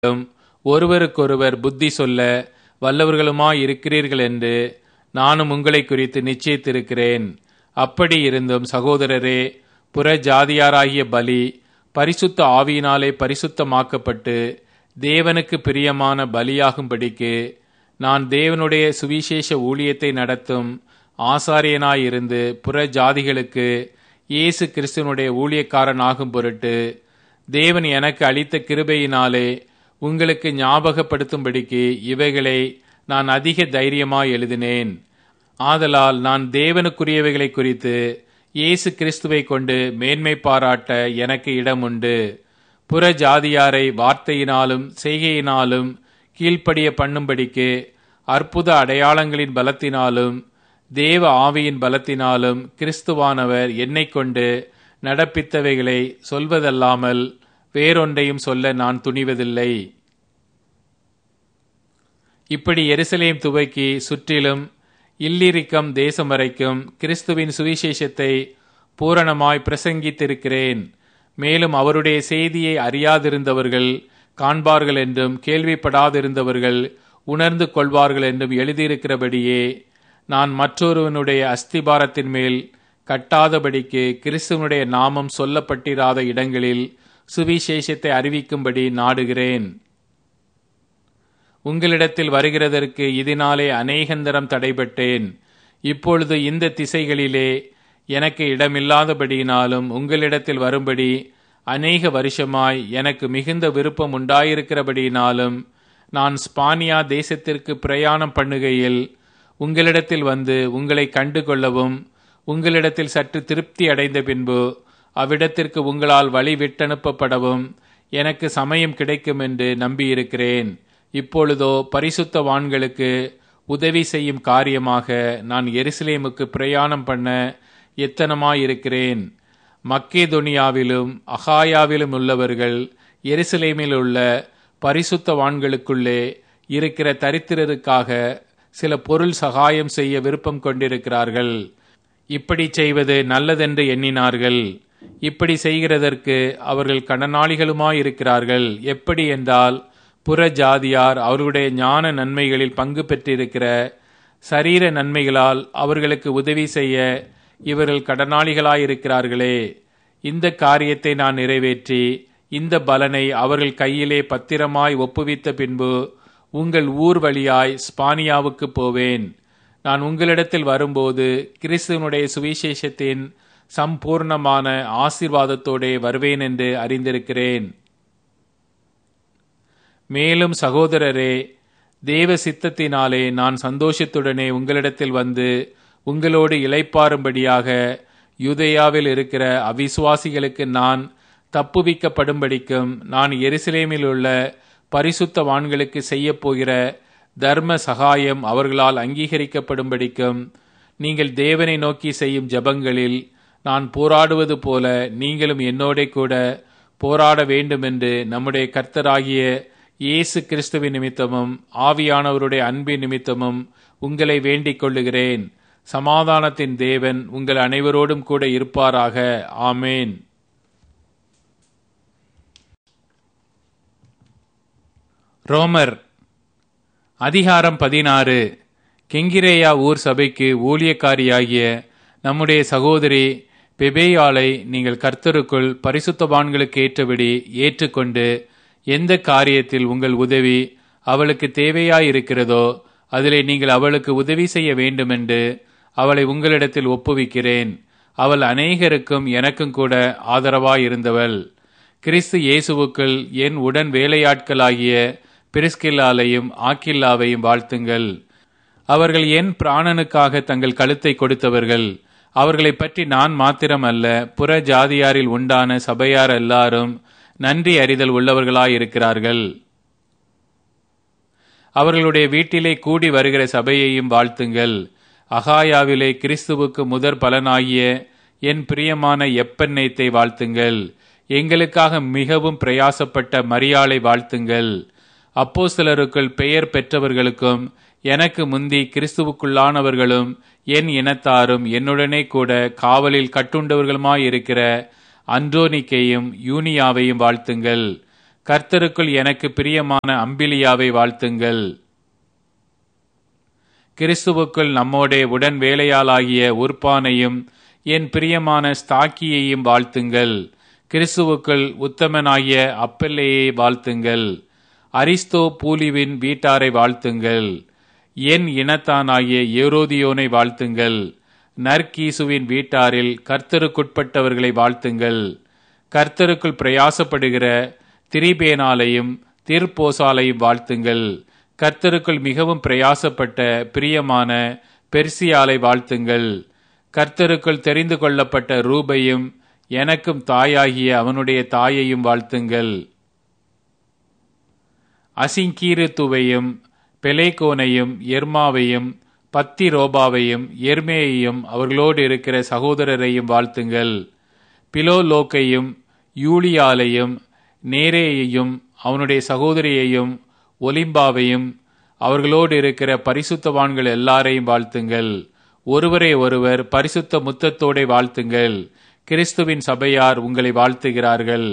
ஒருவருக்கொருவர் புத்தி சொல்ல வல்லவர்களுமாயிருக்கிறீர்கள் என்று நானும் உங்களை குறித்து நிச்சயித்திருக்கிறேன் அப்படி இருந்தும் சகோதரரே புற ஜாதியாராகிய பலி பரிசுத்த ஆவியினாலே பரிசுத்தமாக்கப்பட்டு தேவனுக்கு பிரியமான பலியாகும்படிக்கு நான் தேவனுடைய சுவிசேஷ ஊழியத்தை நடத்தும் ஆசாரியனாயிருந்து புற ஜாதிகளுக்கு இயேசு கிறிஸ்துவனுடைய ஊழியக்காரன் ஆகும் பொருட்டு தேவன் எனக்கு அளித்த கிருபையினாலே உங்களுக்கு ஞாபகப்படுத்தும்படிக்கு இவைகளை நான் அதிக தைரியமாய் எழுதினேன் ஆதலால் நான் தேவனுக்குரியவைகளை குறித்து இயேசு கிறிஸ்துவை கொண்டு மேன்மை பாராட்ட எனக்கு இடம் உண்டு புற ஜாதியாரை வார்த்தையினாலும் செய்கையினாலும் கீழ்ப்படிய பண்ணும்படிக்கு அற்புத அடையாளங்களின் பலத்தினாலும் தேவ ஆவியின் பலத்தினாலும் கிறிஸ்துவானவர் என்னை கொண்டு நடப்பித்தவைகளை சொல்வதல்லாமல் வேறொன்றையும் சொல்ல நான் துணிவதில்லை இப்படி எருசலேம் துவக்கி சுற்றிலும் இல்லிரிக்கம் தேசம் வரைக்கும் கிறிஸ்துவின் சுவிசேஷத்தை பூரணமாய் பிரசங்கித்திருக்கிறேன் மேலும் அவருடைய செய்தியை அறியாதிருந்தவர்கள் காண்பார்கள் என்றும் கேள்விப்படாதிருந்தவர்கள் உணர்ந்து கொள்வார்கள் என்றும் எழுதியிருக்கிறபடியே நான் மற்றொருவனுடைய அஸ்திபாரத்தின் மேல் கட்டாதபடிக்கு கிறிஸ்துவனுடைய நாமம் சொல்லப்பட்டிராத இடங்களில் சுவிசேஷத்தை அறிவிக்கும்படி நாடுகிறேன் உங்களிடத்தில் வருகிறதற்கு இதனாலே அநேகந்தரம் தடைபட்டேன் இப்பொழுது இந்த திசைகளிலே எனக்கு இடமில்லாதபடியினாலும் உங்களிடத்தில் வரும்படி அநேக வருஷமாய் எனக்கு மிகுந்த விருப்பம் உண்டாயிருக்கிறபடியினாலும் நான் ஸ்பானியா தேசத்திற்கு பிரயாணம் பண்ணுகையில் உங்களிடத்தில் வந்து உங்களை கண்டு கொள்ளவும் உங்களிடத்தில் சற்று திருப்தி அடைந்த பின்பு அவ்விடத்திற்கு உங்களால் வழி விட்டனுப்பப்படவும் எனக்கு சமயம் கிடைக்கும் என்று நம்பியிருக்கிறேன் இப்பொழுதோ பரிசுத்தவான்களுக்கு உதவி செய்யும் காரியமாக நான் எருசலேமுக்கு பிரயாணம் பண்ண எத்தனமாயிருக்கிறேன் மக்கேதொனியாவிலும் அகாயாவிலும் உள்ளவர்கள் எருசலேமில் உள்ள பரிசுத்தவான்களுக்குள்ளே இருக்கிற தரித்திரருக்காக சில பொருள் சகாயம் செய்ய விருப்பம் கொண்டிருக்கிறார்கள் இப்படி செய்வது நல்லதென்று எண்ணினார்கள் இப்படி செய்கிறதற்கு அவர்கள் கடனாளிகளுமாயிருக்கிறார்கள் எப்படி என்றால் புற ஜாதியார் அவர்களுடைய ஞான நன்மைகளில் பங்கு பெற்றிருக்கிற சரீர நன்மைகளால் அவர்களுக்கு உதவி செய்ய இவர்கள் கடனாளிகளாயிருக்கிறார்களே இந்த காரியத்தை நான் நிறைவேற்றி இந்த பலனை அவர்கள் கையிலே பத்திரமாய் ஒப்புவித்த பின்பு உங்கள் ஊர் வழியாய் ஸ்பானியாவுக்கு போவேன் நான் உங்களிடத்தில் வரும்போது கிறிஸ்துவனுடைய சுவிசேஷத்தின் சம்பூர்ணமான ஆசீர்வாதத்தோடே வருவேன் என்று அறிந்திருக்கிறேன் மேலும் சகோதரரே தேவ சித்தத்தினாலே நான் சந்தோஷத்துடனே உங்களிடத்தில் வந்து உங்களோடு இளைப்பாறும்படியாக யூதேயாவில் இருக்கிற அவிசுவாசிகளுக்கு நான் தப்புவிக்கப்படும்படிக்கும் நான் எருசலேமில் உள்ள பரிசுத்தவான்களுக்கு செய்யப்போகிற தர்ம சகாயம் அவர்களால் அங்கீகரிக்கப்படும்படிக்கும் நீங்கள் தேவனை நோக்கி செய்யும் ஜபங்களில் நான் போராடுவது போல நீங்களும் என்னோட கூட போராட வேண்டுமென்று நம்முடைய கர்த்தராகிய இயேசு கிறிஸ்துவின் நிமித்தமும் ஆவியானவருடைய அன்பின் நிமித்தமும் உங்களை வேண்டிக் கொள்ளுகிறேன் சமாதானத்தின் தேவன் உங்கள் அனைவரோடும் கூட இருப்பாராக ஆமேன் ரோமர் அதிகாரம் பதினாறு கெங்கிரேயா ஊர் சபைக்கு ஊழியக்காரியாகிய நம்முடைய சகோதரி பெபேயாளை நீங்கள் கர்த்தருக்குள் பரிசுத்தவான்களுக்கு ஏற்றபடி ஏற்றுக்கொண்டு எந்த காரியத்தில் உங்கள் உதவி அவளுக்கு தேவையாயிருக்கிறதோ அதிலே நீங்கள் அவளுக்கு உதவி செய்ய வேண்டுமென்று அவளை உங்களிடத்தில் ஒப்புவிக்கிறேன் அவள் அநேகருக்கும் எனக்கும் கூட ஆதரவாயிருந்தவள் கிறிஸ்து இயேசுவுக்குள் என் உடன் வேலையாட்களாகிய பிரிஸ்கில்லாலையும் ஆக்கில்லாவையும் வாழ்த்துங்கள் அவர்கள் என் பிராணனுக்காக தங்கள் கழுத்தை கொடுத்தவர்கள் அவர்களை பற்றி நான் மாத்திரம் அல்ல புற ஜாதியாரில் உண்டான சபையார் எல்லாரும் நன்றி அறிதல் உள்ளவர்களாயிருக்கிறார்கள் அவர்களுடைய வீட்டிலே கூடி வருகிற சபையையும் வாழ்த்துங்கள் அகாயாவிலே கிறிஸ்துவுக்கு முதற் பலனாகிய என் பிரியமான எப்பெண்ணெய்த்தை வாழ்த்துங்கள் எங்களுக்காக மிகவும் பிரயாசப்பட்ட மரியாளை வாழ்த்துங்கள் அப்போ சிலருக்குள் பெயர் பெற்றவர்களுக்கும் எனக்கு முந்தி கிறிஸ்துவுக்குள்ளானவர்களும் என் இனத்தாரும் என்னுடனே கூட காவலில் கட்டுண்டவர்களுமாயிருக்கிற அன்றோனிக்கையும் யூனியாவையும் வாழ்த்துங்கள் கர்த்தருக்குள் எனக்கு பிரியமான அம்பிலியாவை வாழ்த்துங்கள் கிறிஸ்துவுக்குள் நம்மோடே உடன் வேலையாளாகிய உர்பானையும் என் பிரியமான ஸ்தாக்கியையும் வாழ்த்துங்கள் கிறிஸ்துவுக்குள் உத்தமனாகிய அப்பல்லையை வாழ்த்துங்கள் அரிஸ்தோ பூலிவின் வீட்டாரை வாழ்த்துங்கள் என் இனத்தானாகிய ஏரோதியோனை வாழ்த்துங்கள் நற்கீசுவின் வீட்டாரில் கர்த்தருக்குட்பட்டவர்களை வாழ்த்துங்கள் கர்த்தருக்குள் பிரயாசப்படுகிற திரிபேனாலையும் திர்போசாலையும் வாழ்த்துங்கள் கர்த்தருக்குள் மிகவும் பிரயாசப்பட்ட பிரியமான பெர்சியாலை வாழ்த்துங்கள் கர்த்தருக்குள் தெரிந்து கொள்ளப்பட்ட ரூபையும் எனக்கும் தாயாகிய அவனுடைய தாயையும் வாழ்த்துங்கள் அசிங்கீருத்துவையும் பெலேகோனையும் எர்மாவையும் பத்தி ரோபாவையும் எர்மேயையும் அவர்களோடு இருக்கிற சகோதரரையும் வாழ்த்துங்கள் பிலோலோக்கையும் யூலியாலையும் நேரேயையும் அவனுடைய சகோதரியையும் ஒலிம்பாவையும் அவர்களோடு இருக்கிற பரிசுத்தவான்கள் எல்லாரையும் வாழ்த்துங்கள் ஒருவரை ஒருவர் பரிசுத்த முத்தத்தோടെ வாழ்த்துங்கள் கிறிஸ்துவின் சபையார் உங்களை வாழ்த்துகிறார்கள்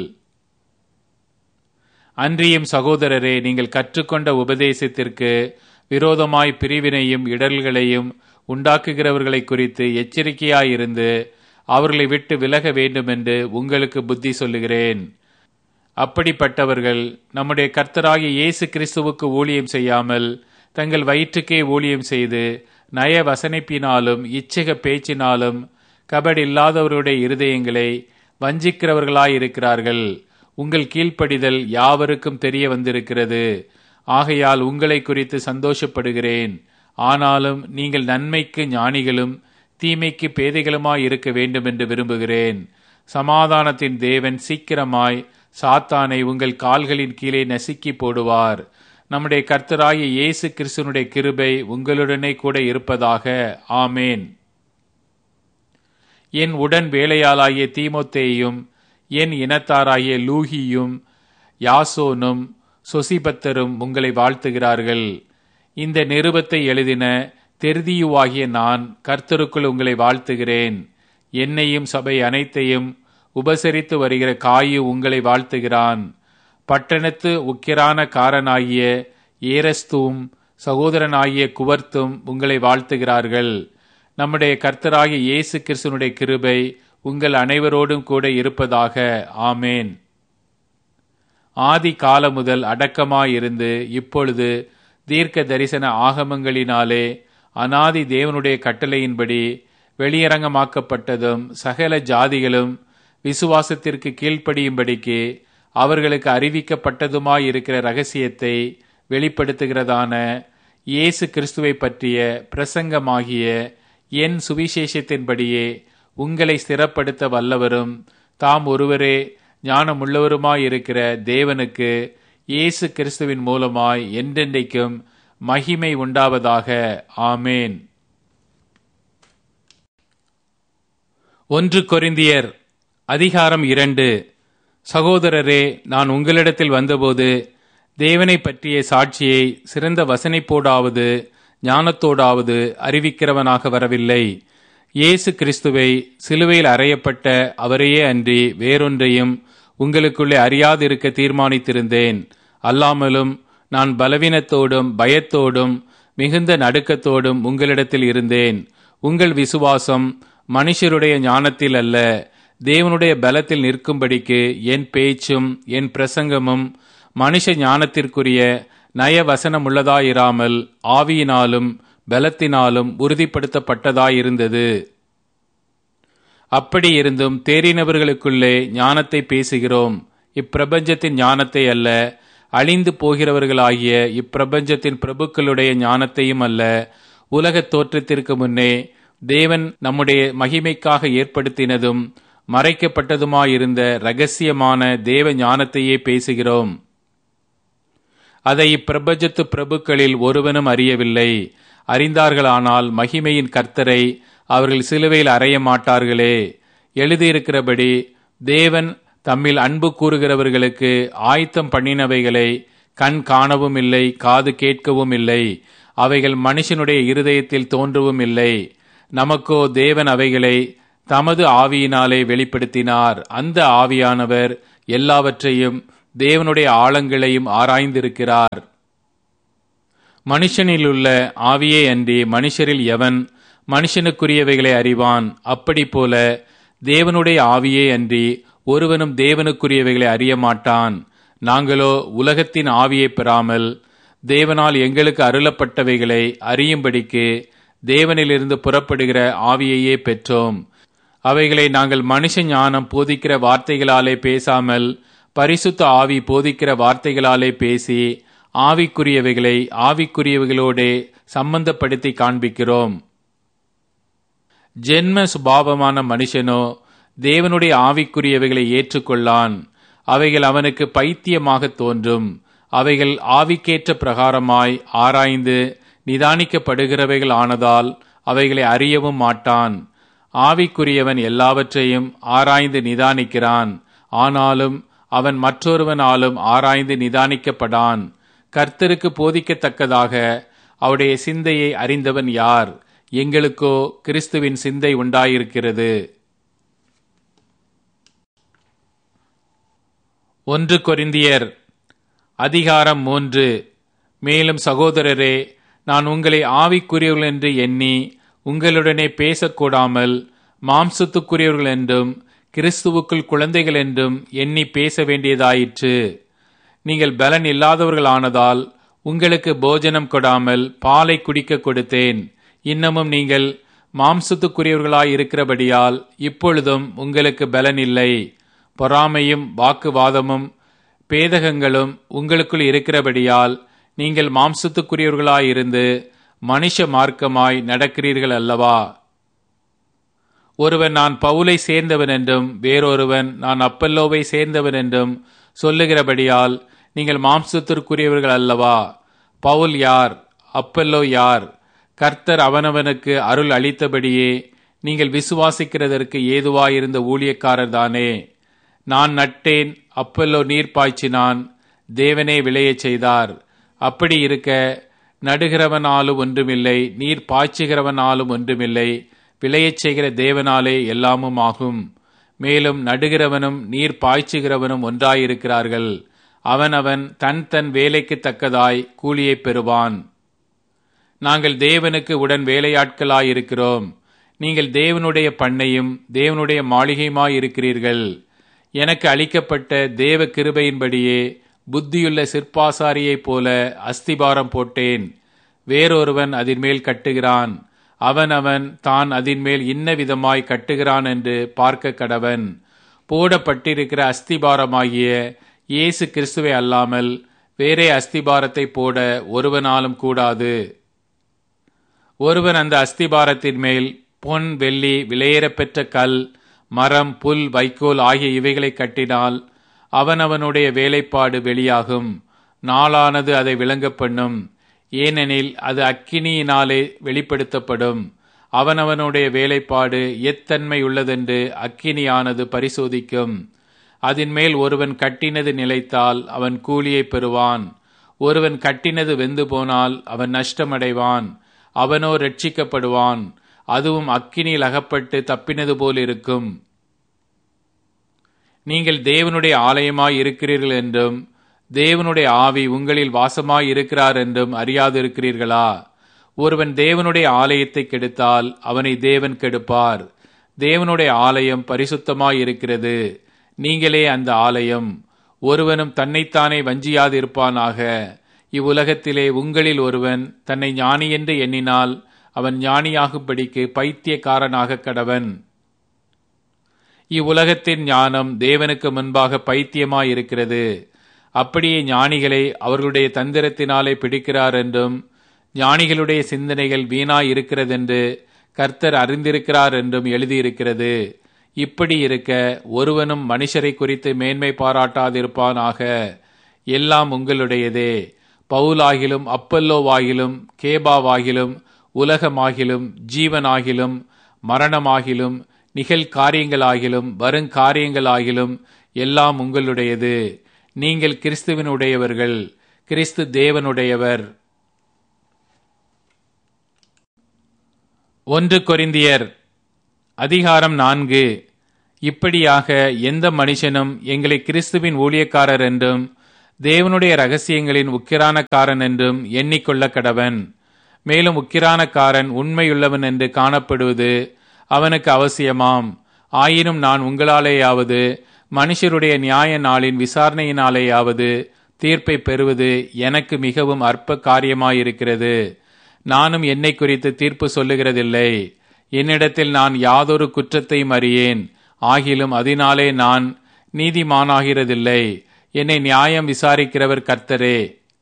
அன்றியும் சகோதரரே நீங்கள் கற்றுக்கொண்ட உபதேசத்திற்கு விரோதமாய் பிரிவினையும் இடர்களையும் உண்டாக்குகிறவர்களை குறித்து எச்சரிக்கையாயிருந்து அவர்களை விட்டு விலக வேண்டுமென்று உங்களுக்கு புத்தி சொல்லுகிறேன் அப்படிப்பட்டவர்கள் நம்முடைய கர்த்தராகிய இயேசு கிறிஸ்துவுக்கு ஊழியம் செய்யாமல் தங்கள் வயிற்றுக்கே ஊழியம் செய்து நய வசனிப்பினாலும் இச்சக பேச்சினாலும் கபடி இல்லாதவருடைய இருதயங்களை வஞ்சிக்கிறவர்களாயிருக்கிறார்கள் உங்கள் கீழ்ப்படிதல் யாவருக்கும் தெரிய வந்திருக்கிறது ஆகையால் உங்களை குறித்து சந்தோஷப்படுகிறேன் ஆனாலும் நீங்கள் நன்மைக்கு ஞானிகளும் தீமைக்கு பேதைகளுமாய் இருக்க வேண்டும் என்று விரும்புகிறேன் சமாதானத்தின் தேவன் சீக்கிரமாய் சாத்தானை உங்கள் கால்களின் கீழே நசுக்கி போடுவார் நம்முடைய கர்த்தராகிய இயேசு கிறிஸ்துனுடைய கிருபை உங்களுடனே கூட இருப்பதாக ஆமேன் என் உடன் வேலையாளாகிய தீமோத்தேயும் என் இனத்தாராகிய லூகியும் யாசோனும் சொசிபத்தரும் உங்களை வாழ்த்துகிறார்கள் இந்த நிருபத்தை எழுதின தெர்தியுவாகிய நான் கர்த்தருக்குள் உங்களை வாழ்த்துகிறேன் என்னையும் சபை அனைத்தையும் உபசரித்து வருகிற காயு உங்களை வாழ்த்துகிறான் பட்டணத்து உக்கிரான காரனாகிய ஏரஸ்தும் சகோதரனாகிய குவர்த்தும் உங்களை வாழ்த்துகிறார்கள் நம்முடைய கர்த்தராகிய இயேசு கிறிஸ்துனுடைய கிருபை உங்கள் அனைவரோடும் கூட இருப்பதாக ஆமேன் ஆதி காலம் முதல் அடக்கமாயிருந்து இப்பொழுது தீர்க்க தரிசன ஆகமங்களினாலே அனாதி தேவனுடைய கட்டளையின்படி வெளியரங்கமாக்கப்பட்டதும் சகல ஜாதிகளும் விசுவாசத்திற்கு கீழ்ப்படியும்படிக்கு அவர்களுக்கு அறிவிக்கப்பட்டதுமாயிருக்கிற ரகசியத்தை வெளிப்படுத்துகிறதான இயேசு கிறிஸ்துவை பற்றிய பிரசங்கமாகிய என் சுவிசேஷத்தின்படியே உங்களை ஸ்திரப்படுத்த வல்லவரும் தாம் ஒருவரே ஞானமுள்ளவருமாயிருக்கிற தேவனுக்கு இயேசு கிறிஸ்துவின் மூலமாய் என்றென்றைக்கும் மகிமை உண்டாவதாக ஆமேன் ஒன்று கொரிந்தியர் அதிகாரம் இரண்டு சகோதரரே நான் உங்களிடத்தில் வந்தபோது தேவனை பற்றிய சாட்சியை சிறந்த வசனைப்போடாவது ஞானத்தோடாவது அறிவிக்கிறவனாக வரவில்லை இயேசு கிறிஸ்துவை சிலுவையில் அறையப்பட்ட அவரையே அன்றி வேறொன்றையும் உங்களுக்குள்ளே அறியாதிருக்க தீர்மானித்திருந்தேன் அல்லாமலும் நான் பலவீனத்தோடும் பயத்தோடும் மிகுந்த நடுக்கத்தோடும் உங்களிடத்தில் இருந்தேன் உங்கள் விசுவாசம் மனுஷருடைய ஞானத்தில் அல்ல தேவனுடைய பலத்தில் நிற்கும்படிக்கு என் பேச்சும் என் பிரசங்கமும் மனுஷ ஞானத்திற்குரிய நயவசனமுள்ளதாயிராமல் ஆவியினாலும் பலத்தினாலும் உறுதிப்படுத்தப்பட்டதாயிருந்தது அப்படி இருந்தும் தேறினவர்களுக்குள்ளே ஞானத்தை பேசுகிறோம் இப்பிரபஞ்சத்தின் ஞானத்தை அல்ல அழிந்து போகிறவர்களாகிய இப்பிரபஞ்சத்தின் பிரபுக்களுடைய ஞானத்தையும் அல்ல உலகத் தோற்றத்திற்கு முன்னே தேவன் நம்முடைய மகிமைக்காக ஏற்படுத்தினதும் மறைக்கப்பட்டதுமாயிருந்த ரகசியமான தேவ ஞானத்தையே பேசுகிறோம் அதை இப்பிரபஞ்சத்து பிரபுக்களில் ஒருவனும் அறியவில்லை அறிந்தார்களானால் மகிமையின் கர்த்தரை அவர்கள் சிலுவையில் அறைய மாட்டார்களே எழுதியிருக்கிறபடி தேவன் தம்மில் அன்பு கூறுகிறவர்களுக்கு ஆயத்தம் பண்ணினவைகளை கண் காணவும் இல்லை காது கேட்கவும் இல்லை அவைகள் மனுஷனுடைய இருதயத்தில் தோன்றவும் இல்லை நமக்கோ தேவன் அவைகளை தமது ஆவியினாலே வெளிப்படுத்தினார் அந்த ஆவியானவர் எல்லாவற்றையும் தேவனுடைய ஆழங்களையும் ஆராய்ந்திருக்கிறார் மனுஷனிலுள்ள ஆவியே அன்றி மனுஷரில் எவன் மனுஷனுக்குரியவைகளை அறிவான் அப்படி போல தேவனுடைய ஆவியே அன்றி ஒருவனும் தேவனுக்குரியவைகளை அறிய மாட்டான் நாங்களோ உலகத்தின் ஆவியை பெறாமல் தேவனால் எங்களுக்கு அருளப்பட்டவைகளை அறியும்படிக்கு தேவனிலிருந்து புறப்படுகிற ஆவியையே பெற்றோம் அவைகளை நாங்கள் மனுஷ ஞானம் போதிக்கிற வார்த்தைகளாலே பேசாமல் பரிசுத்த ஆவி போதிக்கிற வார்த்தைகளாலே பேசி ஆவிக்குரியவைகளை ஆவிக்குரியவைகளோடே சம்பந்தப்படுத்தி காண்பிக்கிறோம் ஜென்ம சுபாவமான மனுஷனோ தேவனுடைய ஆவிக்குரியவைகளை ஏற்றுக்கொள்ளான் அவைகள் அவனுக்கு பைத்தியமாக தோன்றும் அவைகள் ஆவிக்கேற்ற பிரகாரமாய் ஆராய்ந்து நிதானிக்கப்படுகிறவைகள் ஆனதால் அவைகளை அறியவும் மாட்டான் ஆவிக்குரியவன் எல்லாவற்றையும் ஆராய்ந்து நிதானிக்கிறான் ஆனாலும் அவன் மற்றொருவனாலும் ஆராய்ந்து நிதானிக்கப்படான் கர்த்தருக்கு போதிக்கத்தக்கதாக அவருடைய சிந்தையை அறிந்தவன் யார் எங்களுக்கோ கிறிஸ்துவின் சிந்தை உண்டாயிருக்கிறது ஒன்று கொரிந்தியர் அதிகாரம் மூன்று மேலும் சகோதரரே நான் உங்களை ஆவிக்குரியவர்கள் என்று எண்ணி உங்களுடனே பேசக்கூடாமல் மாம்சத்துக்குரியவர்கள் என்றும் கிறிஸ்துவுக்குள் குழந்தைகள் என்றும் எண்ணி பேச வேண்டியதாயிற்று நீங்கள் பலன் இல்லாதவர்களானதால் உங்களுக்கு போஜனம் கொடாமல் பாலை குடிக்க கொடுத்தேன் இன்னமும் நீங்கள் மாம்சத்துக்குரியவர்களாய் இருக்கிறபடியால் இப்பொழுதும் உங்களுக்கு பலன் இல்லை பொறாமையும் வாக்குவாதமும் பேதகங்களும் உங்களுக்குள் இருக்கிறபடியால் நீங்கள் மாம்சத்துக்குரியவர்களாயிருந்து மனுஷ மார்க்கமாய் நடக்கிறீர்கள் அல்லவா ஒருவன் நான் பவுலை சேர்ந்தவன் என்றும் வேறொருவன் நான் அப்பல்லோவை சேர்ந்தவன் என்றும் சொல்லுகிறபடியால் நீங்கள் மாம்சத்திற்குரியவர்கள் அல்லவா பவுல் யார் அப்பல்லோ யார் கர்த்தர் அவனவனுக்கு அருள் அளித்தபடியே நீங்கள் விசுவாசிக்கிறதற்கு ஏதுவாயிருந்த ஊழியக்காரர் தானே நான் நட்டேன் அப்பல்லோ நீர் பாய்ச்சினான் தேவனே விளையச் செய்தார் அப்படி இருக்க நடுகிறவனாலும் ஒன்றுமில்லை நீர் பாய்ச்சுகிறவனாலும் ஒன்றுமில்லை விளையச் செய்கிற தேவனாலே எல்லாமும் ஆகும் மேலும் நடுகிறவனும் நீர் பாய்ச்சுகிறவனும் ஒன்றாயிருக்கிறார்கள் அவனவன் தன் தன் வேலைக்கு தக்கதாய் கூலியை பெறுவான் நாங்கள் தேவனுக்கு உடன் வேலையாட்களாயிருக்கிறோம் நீங்கள் தேவனுடைய பண்ணையும் தேவனுடைய மாளிகையுமாயிருக்கிறீர்கள் எனக்கு அளிக்கப்பட்ட தேவ கிருபையின்படியே புத்தியுள்ள சிற்பாசாரியைப் போல அஸ்திபாரம் போட்டேன் வேறொருவன் அதின் மேல் கட்டுகிறான் அவன் அவன் தான் அதின் மேல் இன்ன விதமாய் கட்டுகிறான் என்று பார்க்க கடவன் போடப்பட்டிருக்கிற அஸ்திபாரமாகிய இயேசு கிறிஸ்துவை அல்லாமல் வேறே அஸ்திபாரத்தை போட ஒருவனாலும் கூடாது ஒருவன் அந்த அஸ்திபாரத்தின் மேல் பொன் வெள்ளி விலையேறப்பெற்ற கல் மரம் புல் வைக்கோல் ஆகிய இவைகளை கட்டினால் அவனவனுடைய வேலைப்பாடு வெளியாகும் நாளானது அதை விளங்க பண்ணும் ஏனெனில் அது அக்கினியினாலே வெளிப்படுத்தப்படும் அவனவனுடைய வேலைப்பாடு எத்தன்மை உள்ளதென்று அக்கினியானது பரிசோதிக்கும் அதன் மேல் ஒருவன் கட்டினது நிலைத்தால் அவன் கூலியை பெறுவான் ஒருவன் கட்டினது வெந்து போனால் அவன் நஷ்டமடைவான் அவனோ ரட்சிக்கப்படுவான் அதுவும் அக்கினியில் அகப்பட்டு தப்பினது போல் இருக்கும் நீங்கள் தேவனுடைய ஆலயமாய் இருக்கிறீர்கள் என்றும் தேவனுடைய ஆவி உங்களில் வாசமாய் இருக்கிறார் என்றும் அறியாதிருக்கிறீர்களா ஒருவன் தேவனுடைய ஆலயத்தை கெடுத்தால் அவனை தேவன் கெடுப்பார் தேவனுடைய ஆலயம் பரிசுத்தமாய் இருக்கிறது நீங்களே அந்த ஆலயம் ஒருவனும் தன்னைத்தானே வஞ்சியாதிருப்பானாக இவ்வுலகத்திலே உங்களில் ஒருவன் தன்னை ஞானி என்று எண்ணினால் அவன் ஞானியாகும்படிக்கு பைத்தியக்காரனாக கடவன் இவ்வுலகத்தின் ஞானம் தேவனுக்கு முன்பாக பைத்தியமாயிருக்கிறது அப்படியே ஞானிகளை அவர்களுடைய தந்திரத்தினாலே பிடிக்கிறார் என்றும் ஞானிகளுடைய சிந்தனைகள் வீணாய் இருக்கிறதென்று கர்த்தர் அறிந்திருக்கிறார் என்றும் எழுதியிருக்கிறது இப்படி இருக்க ஒருவனும் மனுஷரை குறித்து மேன்மை பாராட்டாதிருப்பானாக எல்லாம் உங்களுடையதே பவுலாகிலும் அப்பல்லோவாகிலும் கேபாவாகிலும் உலகமாகிலும் ஜீவனாகிலும் மரணமாகிலும் நிகழ் காரியங்களாகிலும் வருங்காரியங்களாகிலும் எல்லாம் உங்களுடையது நீங்கள் கிறிஸ்துவனுடையவர்கள் கிறிஸ்து தேவனுடையவர் ஒன்று கொரிந்தியர் அதிகாரம் நான்கு இப்படியாக எந்த மனுஷனும் எங்களை கிறிஸ்துவின் ஊழியக்காரர் என்றும் தேவனுடைய ரகசியங்களின் உக்கிரானக்காரன் என்றும் எண்ணிக்கொள்ள கடவன் மேலும் உக்கிரானக்காரன் உண்மையுள்ளவன் என்று காணப்படுவது அவனுக்கு அவசியமாம் ஆயினும் நான் உங்களாலேயாவது மனுஷருடைய நியாய நாளின் விசாரணையினாலேயாவது தீர்ப்பை பெறுவது எனக்கு மிகவும் அற்ப காரியமாயிருக்கிறது நானும் என்னை குறித்து தீர்ப்பு சொல்லுகிறதில்லை என்னிடத்தில் நான் யாதொரு குற்றத்தையும் அறியேன் ஆகிலும் அதனாலே நான் நீதிமானாகிறதில்லை என்னை நியாயம் விசாரிக்கிறவர் கர்த்தரே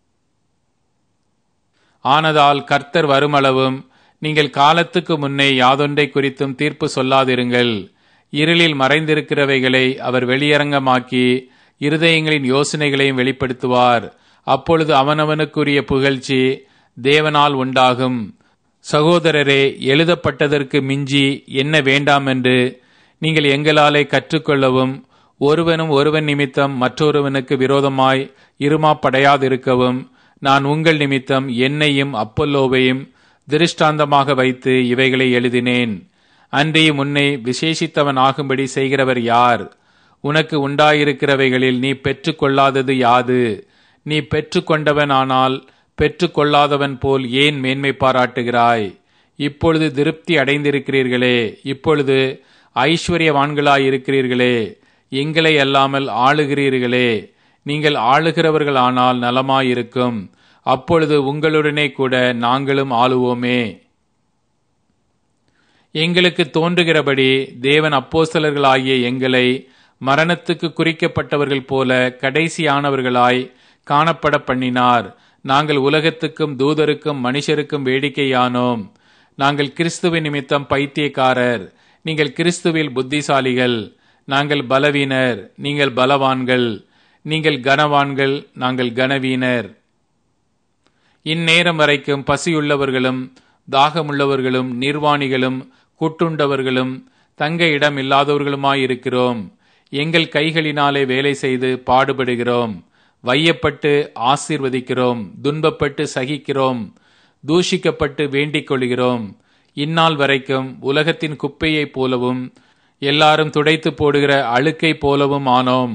ஆனதால் கர்த்தர் வருமளவும் நீங்கள் காலத்துக்கு முன்னே யாதொன்றை குறித்தும் தீர்ப்பு சொல்லாதிருங்கள் இருளில் மறைந்திருக்கிறவைகளை அவர் வெளியரங்கமாக்கி இருதயங்களின் யோசனைகளையும் வெளிப்படுத்துவார் அப்பொழுது அவனவனுக்குரிய புகழ்ச்சி தேவனால் உண்டாகும் சகோதரரே எழுதப்பட்டதற்கு மிஞ்சி என்ன வேண்டாம் என்று நீங்கள் எங்களாலே கற்றுக்கொள்ளவும் ஒருவனும் ஒருவன் நிமித்தம் மற்றொருவனுக்கு விரோதமாய் இருமாப்படையாதிருக்கவும் நான் உங்கள் நிமித்தம் என்னையும் அப்பல்லோவையும் திருஷ்டாந்தமாக வைத்து இவைகளை எழுதினேன் அன்றியும் உன்னை விசேஷித்தவன் ஆகும்படி செய்கிறவர் யார் உனக்கு உண்டாயிருக்கிறவைகளில் நீ பெற்றுக்கொள்ளாதது யாது நீ பெற்றுக்கொண்டவனானால் பெற்றுக்கொள்ளாதவன் போல் ஏன் மேன்மை பாராட்டுகிறாய் இப்பொழுது திருப்தி அடைந்திருக்கிறீர்களே இப்பொழுது ஐஸ்வர்யவான்களாயிருக்கிறீர்களே எங்களை அல்லாமல் ஆளுகிறீர்களே நீங்கள் ஆளுகிறவர்களானால் நலமாயிருக்கும் அப்பொழுது உங்களுடனே கூட நாங்களும் ஆளுவோமே எங்களுக்கு தோன்றுகிறபடி தேவன் அப்போஸ்தலர்களாகிய எங்களை மரணத்துக்கு குறிக்கப்பட்டவர்கள் போல கடைசியானவர்களாய் காணப்பட பண்ணினார் நாங்கள் உலகத்துக்கும் தூதருக்கும் மனுஷருக்கும் வேடிக்கையானோம் நாங்கள் கிறிஸ்துவின் நிமித்தம் பைத்தியக்காரர் நீங்கள் கிறிஸ்துவில் புத்திசாலிகள் நாங்கள் பலவீனர் நீங்கள் பலவான்கள் நீங்கள் கனவான்கள் நாங்கள் கனவீனர் இந்நேரம் வரைக்கும் பசியுள்ளவர்களும் தாகமுள்ளவர்களும் நிர்வாணிகளும் குட்டுண்டவர்களும் தங்க இடம் இல்லாதவர்களுமாயிருக்கிறோம் எங்கள் கைகளினாலே வேலை செய்து பாடுபடுகிறோம் வையப்பட்டு ஆசீர்வதிக்கிறோம் துன்பப்பட்டு சகிக்கிறோம் தூஷிக்கப்பட்டு வேண்டிக் கொள்கிறோம் இந்நாள் வரைக்கும் உலகத்தின் குப்பையைப் போலவும் எல்லாரும் துடைத்து போடுகிற அழுக்கை போலவும் ஆனோம்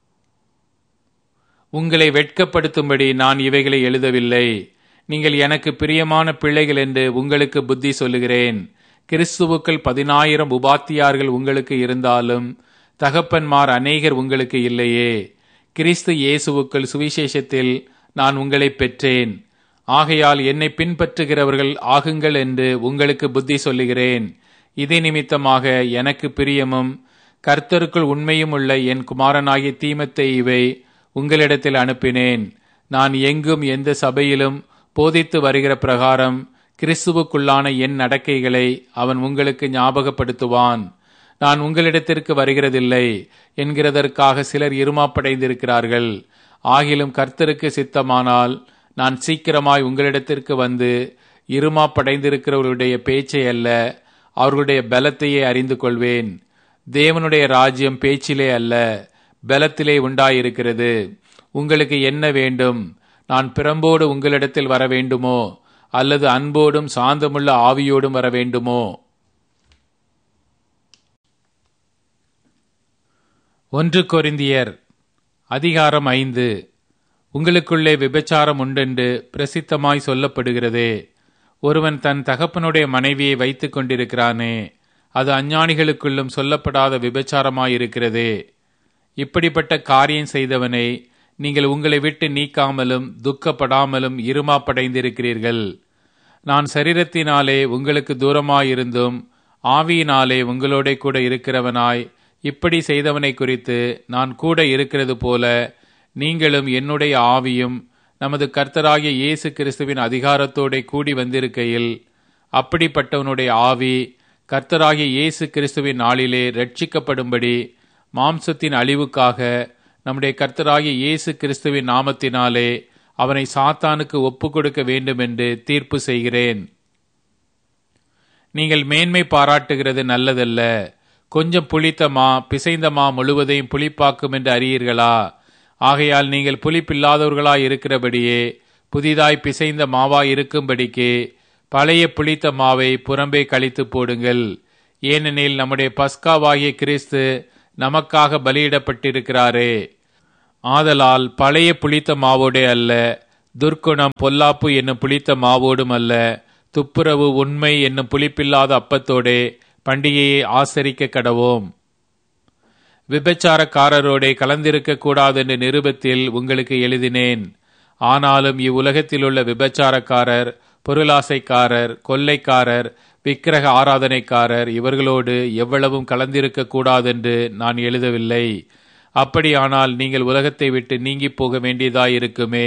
உங்களை வெட்கப்படுத்தும்படி நான் இவைகளை எழுதவில்லை நீங்கள் எனக்கு பிரியமான பிள்ளைகள் என்று உங்களுக்கு புத்தி சொல்லுகிறேன் கிறிஸ்துவுக்கள் பதினாயிரம் உபாத்தியார்கள் உங்களுக்கு இருந்தாலும் தகப்பன்மார் அநேகர் உங்களுக்கு இல்லையே கிறிஸ்து இயேசுவுக்கள் சுவிசேஷத்தில் நான் உங்களை பெற்றேன் ஆகையால் என்னை பின்பற்றுகிறவர்கள் ஆகுங்கள் என்று உங்களுக்கு புத்தி சொல்லுகிறேன் இதே நிமித்தமாக எனக்கு பிரியமும் கர்த்தருக்குள் உண்மையும் உள்ள என் குமாரனாகிய தீமத்தை இவை உங்களிடத்தில் அனுப்பினேன் நான் எங்கும் எந்த சபையிலும் போதித்து வருகிற பிரகாரம் கிறிஸ்துவுக்குள்ளான என் நடக்கைகளை அவன் உங்களுக்கு ஞாபகப்படுத்துவான் நான் உங்களிடத்திற்கு வருகிறதில்லை என்கிறதற்காக சிலர் இருமாப்படைந்திருக்கிறார்கள் ஆகிலும் கர்த்தருக்கு சித்தமானால் நான் சீக்கிரமாய் உங்களிடத்திற்கு வந்து இருமாப்படைந்திருக்கிறவர்களுடைய பேச்சை அல்ல அவர்களுடைய பலத்தையே அறிந்து கொள்வேன் தேவனுடைய ராஜ்யம் பேச்சிலே அல்ல பலத்திலே உண்டாயிருக்கிறது உங்களுக்கு என்ன வேண்டும் நான் பிறம்போடு உங்களிடத்தில் வர வேண்டுமோ அல்லது அன்போடும் சாந்தமுள்ள ஆவியோடும் வர வேண்டுமோ ஒன்று கொரிந்தியர் அதிகாரம் ஐந்து உங்களுக்குள்ளே விபச்சாரம் உண்டென்று பிரசித்தமாய் சொல்லப்படுகிறதே ஒருவன் தன் தகப்பனுடைய மனைவியை வைத்துக் கொண்டிருக்கிறானே அது அஞ்ஞானிகளுக்குள்ளும் சொல்லப்படாத விபச்சாரமாயிருக்கிறதே இப்படிப்பட்ட காரியம் செய்தவனை நீங்கள் உங்களை விட்டு நீக்காமலும் துக்கப்படாமலும் இருமாப்படைந்திருக்கிறீர்கள் நான் சரீரத்தினாலே உங்களுக்கு தூரமாயிருந்தும் ஆவியினாலே உங்களோட கூட இருக்கிறவனாய் இப்படி செய்தவனை குறித்து நான் கூட இருக்கிறது போல நீங்களும் என்னுடைய ஆவியும் நமது கர்த்தராகிய இயேசு கிறிஸ்துவின் அதிகாரத்தோட கூடி வந்திருக்கையில் அப்படிப்பட்டவனுடைய ஆவி கர்த்தராகிய இயேசு கிறிஸ்துவின் நாளிலே ரட்சிக்கப்படும்படி மாம்சத்தின் அழிவுக்காக நம்முடைய கர்த்தராகிய இயேசு கிறிஸ்துவின் நாமத்தினாலே அவனை சாத்தானுக்கு ஒப்பு கொடுக்க வேண்டும் என்று தீர்ப்பு செய்கிறேன் நீங்கள் மேன்மை பாராட்டுகிறது நல்லதல்ல கொஞ்சம் புளித்த மா பிசைந்த மா முழுவதையும் புளிப்பாக்கும் என்று அறியீர்களா ஆகையால் நீங்கள் புளிப்பில்லாதவர்களாய் இருக்கிறபடியே புதிதாய் பிசைந்த மாவாய் இருக்கும்படிக்கு பழைய புளித்த மாவை புறம்பே கழித்து போடுங்கள் ஏனெனில் நம்முடைய பஸ்காவாகிய கிறிஸ்து நமக்காக பலியிடப்பட்டிருக்கிறாரே ஆதலால் பழைய புளித்த மாவோடே அல்ல துர்க்குணம் பொல்லாப்பு என்னும் புளித்த மாவோடும் அல்ல துப்புரவு உண்மை என்னும் புளிப்பில்லாத அப்பத்தோடே பண்டிகையை ஆசரிக்க கடவோம் விபச்சாரக்காரரோடே கலந்திருக்க கூடாது என்ற நிருபத்தில் உங்களுக்கு எழுதினேன் ஆனாலும் இவ்வுலகத்தில் உள்ள விபச்சாரக்காரர் பொருளாசைக்காரர் கொள்ளைக்காரர் விக்கிரக ஆராதனைக்காரர் இவர்களோடு எவ்வளவும் கலந்திருக்க கூடாதென்று நான் எழுதவில்லை அப்படியானால் நீங்கள் உலகத்தை விட்டு நீங்கி போக வேண்டியதாயிருக்குமே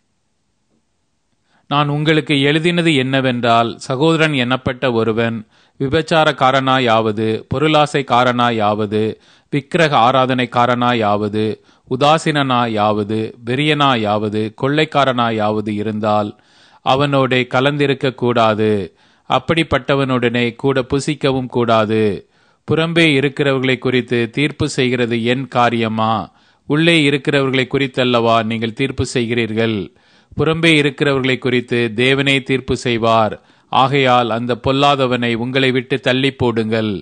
நான் உங்களுக்கு எழுதினது என்னவென்றால் சகோதரன் எண்ணப்பட்ட ஒருவன் விபச்சாரக்காரனாயாவது பொருளாசைக்காரனாயாவது விக்கிரக ஆராதனைக்காரனாயாவது உதாசீனாயாவது வெறியனாயாவது கொள்ளைக்காரனாயாவது இருந்தால் அவனோட கலந்திருக்க கூடாது அப்படிப்பட்டவனுடனே கூட புசிக்கவும் கூடாது புறம்பே இருக்கிறவர்களை குறித்து தீர்ப்பு செய்கிறது என் காரியமா உள்ளே இருக்கிறவர்களை குறித்தல்லவா நீங்கள் தீர்ப்பு செய்கிறீர்கள் புறம்பே இருக்கிறவர்களை குறித்து தேவனே தீர்ப்பு செய்வார் ஆகையால் அந்த பொல்லாதவனை உங்களை விட்டு தள்ளி போடுங்கள்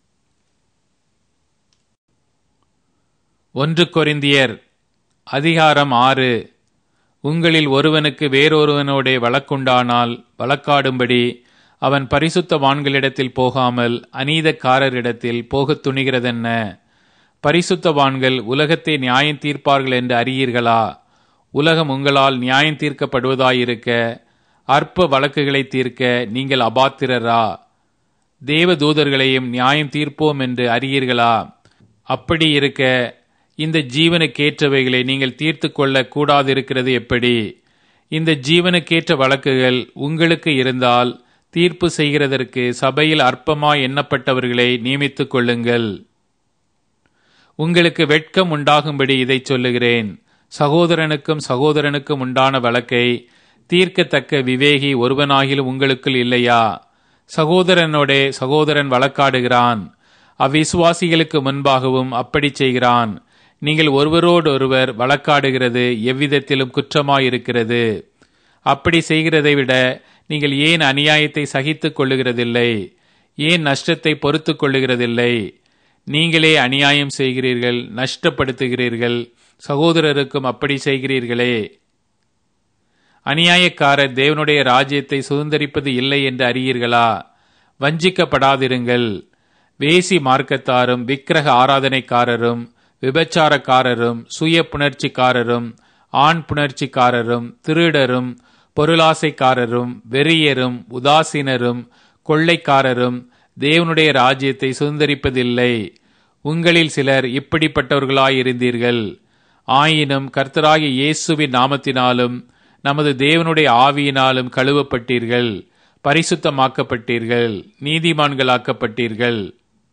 ஒன்று கொரிந்தியர் அதிகாரம் ஆறு உங்களில் ஒருவனுக்கு வேறொருவனோடே வழக்குண்டானால் வழக்காடும்படி அவன் பரிசுத்தவான்களிடத்தில் போகாமல் அநீதக்காரரிடத்தில் போகத் துணிகிறதென்ன பரிசுத்தவான்கள் உலகத்தை நியாயம் தீர்ப்பார்கள் என்று அறியீர்களா உலகம் உங்களால் நியாயம் தீர்க்கப்படுவதாயிருக்க அற்ப வழக்குகளை தீர்க்க நீங்கள் அபாத்திரரா தேவ தூதர்களையும் நியாயம் தீர்ப்போம் என்று அறியீர்களா அப்படி இருக்க இந்த ஜீவனுக்கேற்றவைகளை நீங்கள் தீர்த்து கொள்ள கூடாதிருக்கிறது எப்படி இந்த ஜீவனுக்கேற்ற வழக்குகள் உங்களுக்கு இருந்தால் தீர்ப்பு செய்கிறதற்கு சபையில் அற்பமாய் எண்ணப்பட்டவர்களை நியமித்துக் கொள்ளுங்கள் உங்களுக்கு வெட்கம் உண்டாகும்படி இதை சொல்லுகிறேன் சகோதரனுக்கும் சகோதரனுக்கும் உண்டான வழக்கை தீர்க்கத்தக்க விவேகி ஒருவனாகிலும் உங்களுக்குள் இல்லையா சகோதரனோடே சகோதரன் வழக்காடுகிறான் அவ்விசுவாசிகளுக்கு முன்பாகவும் அப்படி செய்கிறான் நீங்கள் ஒருவரோடொருவர் வழக்காடுகிறது எவ்விதத்திலும் குற்றமாயிருக்கிறது அப்படி செய்கிறதை விட நீங்கள் ஏன் அநியாயத்தை சகித்துக் கொள்ளுகிறதில்லை ஏன் நஷ்டத்தை பொறுத்து கொள்ளுகிறதில்லை நீங்களே அநியாயம் செய்கிறீர்கள் நஷ்டப்படுத்துகிறீர்கள் சகோதரருக்கும் அப்படி செய்கிறீர்களே அநியாயக்காரர் தேவனுடைய ராஜ்யத்தை சுதந்திரிப்பது இல்லை என்று அறியீர்களா வஞ்சிக்கப்படாதிருங்கள் வேசி மார்க்கத்தாரும் விக்கிரக ஆராதனைக்காரரும் விபச்சாரக்காரரும் சுய புணர்ச்சிக்காரரும் ஆண் புணர்ச்சிக்காரரும் திருடரும் பொருளாசைக்காரரும் வெறியரும் உதாசீனரும் கொள்ளைக்காரரும் தேவனுடைய ராஜ்யத்தை சுதந்திரிப்பதில்லை உங்களில் சிலர் இப்படிப்பட்டவர்களாயிருந்தீர்கள் ஆயினும் கர்த்தராகிய இயேசுவின் நாமத்தினாலும் நமது தேவனுடைய ஆவியினாலும் கழுவப்பட்டீர்கள் பரிசுத்தமாக்கப்பட்டீர்கள் நீதிமான்களாக்கப்பட்டீர்கள்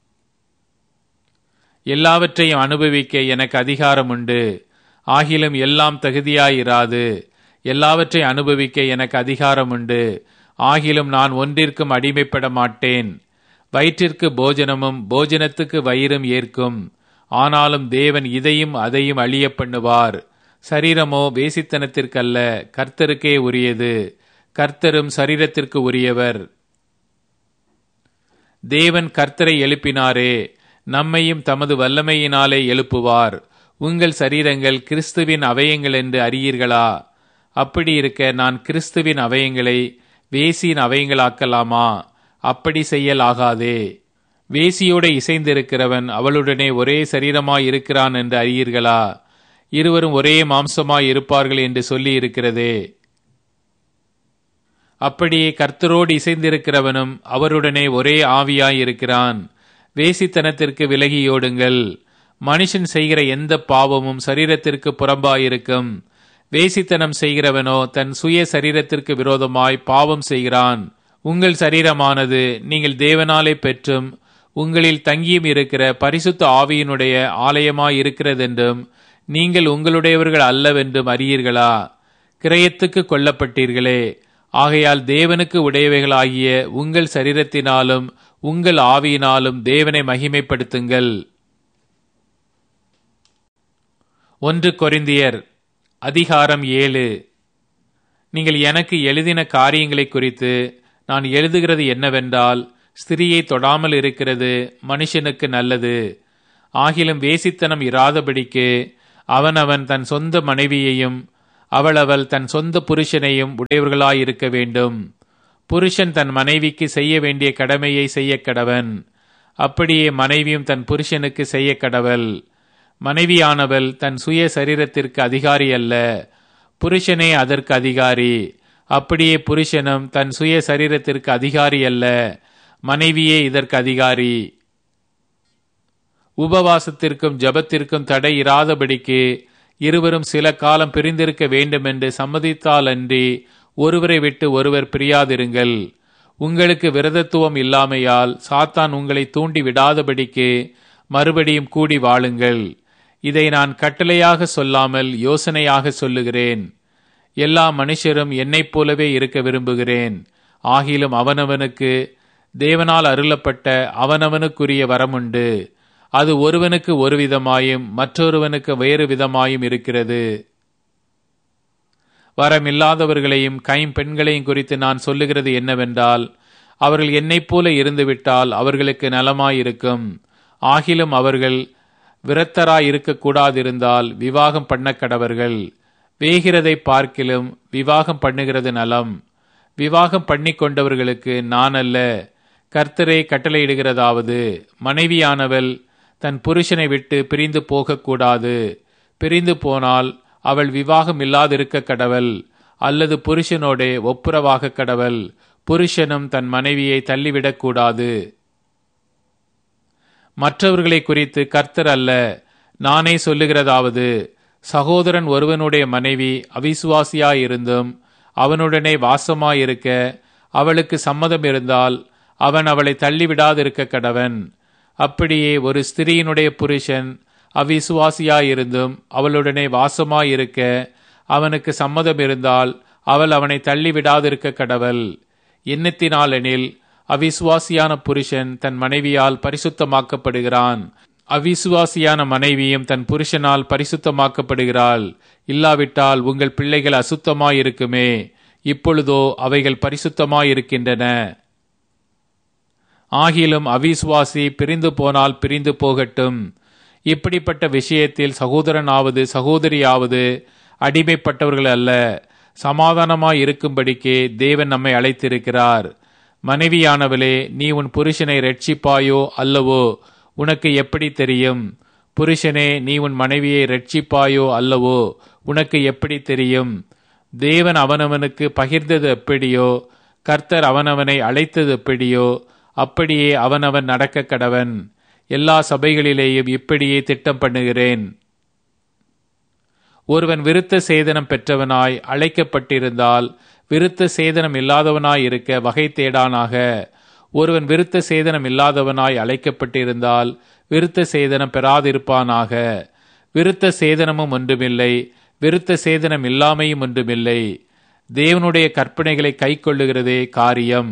எல்லாவற்றையும் அனுபவிக்க எனக்கு அதிகாரம் உண்டு ஆகிலும் எல்லாம் தகுதியாயிராது எல்லாவற்றை அனுபவிக்க எனக்கு அதிகாரம் உண்டு ஆகிலும் நான் ஒன்றிற்கும் அடிமைப்பட மாட்டேன் வயிற்றிற்கு போஜனமும் போஜனத்துக்கு வயிறும் ஏற்கும் ஆனாலும் தேவன் இதையும் அதையும் அழிய பண்ணுவார் சரீரமோ வேசித்தனத்திற்கல்ல கர்த்தருக்கே உரியது கர்த்தரும் சரீரத்திற்கு உரியவர் தேவன் கர்த்தரை எழுப்பினாரே நம்மையும் தமது வல்லமையினாலே எழுப்புவார் உங்கள் சரீரங்கள் கிறிஸ்துவின் அவயங்கள் என்று அறியீர்களா அப்படி இருக்க நான் கிறிஸ்துவின் அவயங்களை வேசியின் அவயங்களாக்கலாமா அப்படி செய்யலாகாதே வேசியோடு இசைந்திருக்கிறவன் அவளுடனே ஒரே சரீரமாய் இருக்கிறான் என்று அறியீர்களா இருவரும் ஒரே மாம்சமாய் இருப்பார்கள் என்று சொல்லி இருக்கிறதே அப்படியே கர்த்தரோடு இசைந்திருக்கிறவனும் அவருடனே ஒரே ஆவியாய் இருக்கிறான் வேசித்தனத்திற்கு விலகியோடுங்கள் மனுஷன் செய்கிற எந்த பாவமும் சரீரத்திற்கு புறம்பாயிருக்கும் வேசித்தனம் செய்கிறவனோ தன் சுய சரீரத்திற்கு விரோதமாய் பாவம் செய்கிறான் உங்கள் சரீரமானது நீங்கள் தேவனாலே பெற்றும் உங்களில் தங்கியும் இருக்கிற பரிசுத்த ஆவியினுடைய ஆலயமாய் இருக்கிறதென்றும் நீங்கள் உங்களுடையவர்கள் அல்லவென்றும் அறியீர்களா கிரயத்துக்கு கொல்லப்பட்டீர்களே ஆகையால் தேவனுக்கு உடையவைகளாகிய உங்கள் சரீரத்தினாலும் உங்கள் ஆவியினாலும் தேவனை மகிமைப்படுத்துங்கள் ஒன்று கொரிந்தியர் அதிகாரம் ஏழு நீங்கள் எனக்கு எழுதின காரியங்களை குறித்து நான் எழுதுகிறது என்னவென்றால் ஸ்திரியை தொடாமல் இருக்கிறது மனுஷனுக்கு நல்லது ஆகிலும் வேசித்தனம் இராதபடிக்கு அவனவன் தன் சொந்த மனைவியையும் அவளவள் தன் சொந்த புருஷனையும் உடையவர்களாயிருக்க வேண்டும் புருஷன் தன் மனைவிக்கு செய்ய வேண்டிய கடமையை செய்ய கடவன் அப்படியே மனைவியும் தன் புருஷனுக்கு செய்ய கடவள் மனைவியானவள் தன் சுய சரீரத்திற்கு அதிகாரி அல்ல புருஷனே அதற்கு அதிகாரி அப்படியே புருஷனும் தன் சுய சரீரத்திற்கு அதிகாரி அல்ல மனைவியே இதற்கு அதிகாரி உபவாசத்திற்கும் ஜபத்திற்கும் தடை இராதபடிக்கு இருவரும் சில காலம் பிரிந்திருக்க வேண்டும் என்று சம்மதித்தாலன்றி ஒருவரை விட்டு ஒருவர் பிரியாதிருங்கள் உங்களுக்கு விரதத்துவம் இல்லாமையால் சாத்தான் உங்களை தூண்டி விடாதபடிக்கு மறுபடியும் கூடி வாழுங்கள் இதை நான் கட்டளையாக சொல்லாமல் யோசனையாக சொல்லுகிறேன் எல்லா மனுஷரும் என்னைப் போலவே இருக்க விரும்புகிறேன் ஆகிலும் அவனவனுக்கு தேவனால் அருளப்பட்ட அவனவனுக்குரிய வரமுண்டு அது ஒருவனுக்கு ஒரு விதமாயும் மற்றொருவனுக்கு வேறு விதமாயும் இருக்கிறது வரமில்லாதவர்களையும் கைம்பெண்களையும் குறித்து நான் சொல்லுகிறது என்னவென்றால் அவர்கள் என்னைப் போல இருந்துவிட்டால் அவர்களுக்கு நலமாயிருக்கும் ஆகிலும் அவர்கள் விரத்தராய் இருக்கக்கூடாதிருந்தால் விவாகம் பண்ண கடவர்கள் வேகிறதை பார்க்கிலும் விவாகம் பண்ணுகிறது நலம் விவாகம் பண்ணி கொண்டவர்களுக்கு நான் அல்ல கர்த்தரே கட்டளையிடுகிறதாவது மனைவியானவள் தன் புருஷனை விட்டு பிரிந்து போகக்கூடாது பிரிந்து போனால் அவள் விவாகம் இல்லாதிருக்க கடவள் அல்லது புருஷனோடே ஒப்புரவாக கடவள் புருஷனும் தன் மனைவியை தள்ளிவிடக்கூடாது மற்றவர்களை குறித்து கர்த்தர் அல்ல நானே சொல்லுகிறதாவது சகோதரன் ஒருவனுடைய மனைவி அவிசுவாசியாயிருந்தும் அவனுடனே வாசமாயிருக்க அவளுக்கு சம்மதம் இருந்தால் அவன் அவளை தள்ளிவிடாதிருக்க கடவன் அப்படியே ஒரு ஸ்திரீயினுடைய புருஷன் அவிசுவாசியாயிருந்தும் அவளுடனே வாசமாயிருக்க அவனுக்கு சம்மதம் இருந்தால் அவள் அவனை தள்ளிவிடாதிருக்க கடவள் எண்ணத்தினாலெனில் அவிசுவாசியான புருஷன் தன் மனைவியால் பரிசுத்தமாக்கப்படுகிறான் அவிசுவாசியான மனைவியும் தன் புருஷனால் பரிசுத்தமாக்கப்படுகிறாள் இல்லாவிட்டால் உங்கள் பிள்ளைகள் அசுத்தமாயிருக்குமே இப்பொழுதோ அவைகள் பரிசுத்தமாயிருக்கின்றன ஆகிலும் அவிசுவாசி பிரிந்து போனால் பிரிந்து போகட்டும் இப்படிப்பட்ட விஷயத்தில் சகோதரனாவது சகோதரியாவது அடிமைப்பட்டவர்கள் அல்ல சமாதானமாய் இருக்கும்படிக்கு தேவன் நம்மை அழைத்திருக்கிறார் மனைவியானவளே நீ உன் புருஷனை ரட்சிப்பாயோ அல்லவோ உனக்கு எப்படி தெரியும் புருஷனே நீ உன் மனைவியை ரட்சிப்பாயோ அல்லவோ உனக்கு எப்படி தெரியும் தேவன் அவனவனுக்கு பகிர்ந்தது எப்படியோ கர்த்தர் அவனவனை அழைத்தது எப்படியோ அப்படியே அவனவன் நடக்க கடவன் எல்லா சபைகளிலேயும் இப்படியே திட்டம் பண்ணுகிறேன் ஒருவன் விருத்த சேதனம் பெற்றவனாய் அழைக்கப்பட்டிருந்தால் விருத்த சேதனம் இல்லாதவனாய் இருக்க வகை தேடானாக ஒருவன் விருத்த சேதனம் இல்லாதவனாய் அழைக்கப்பட்டிருந்தால் விருத்த சேதனம் பெறாதிருப்பானாக விருத்த சேதனமும் ஒன்றுமில்லை விருத்த சேதனம் இல்லாமையும் ஒன்றுமில்லை தேவனுடைய கற்பனைகளை கைக்கொள்ளுகிறதே காரியம்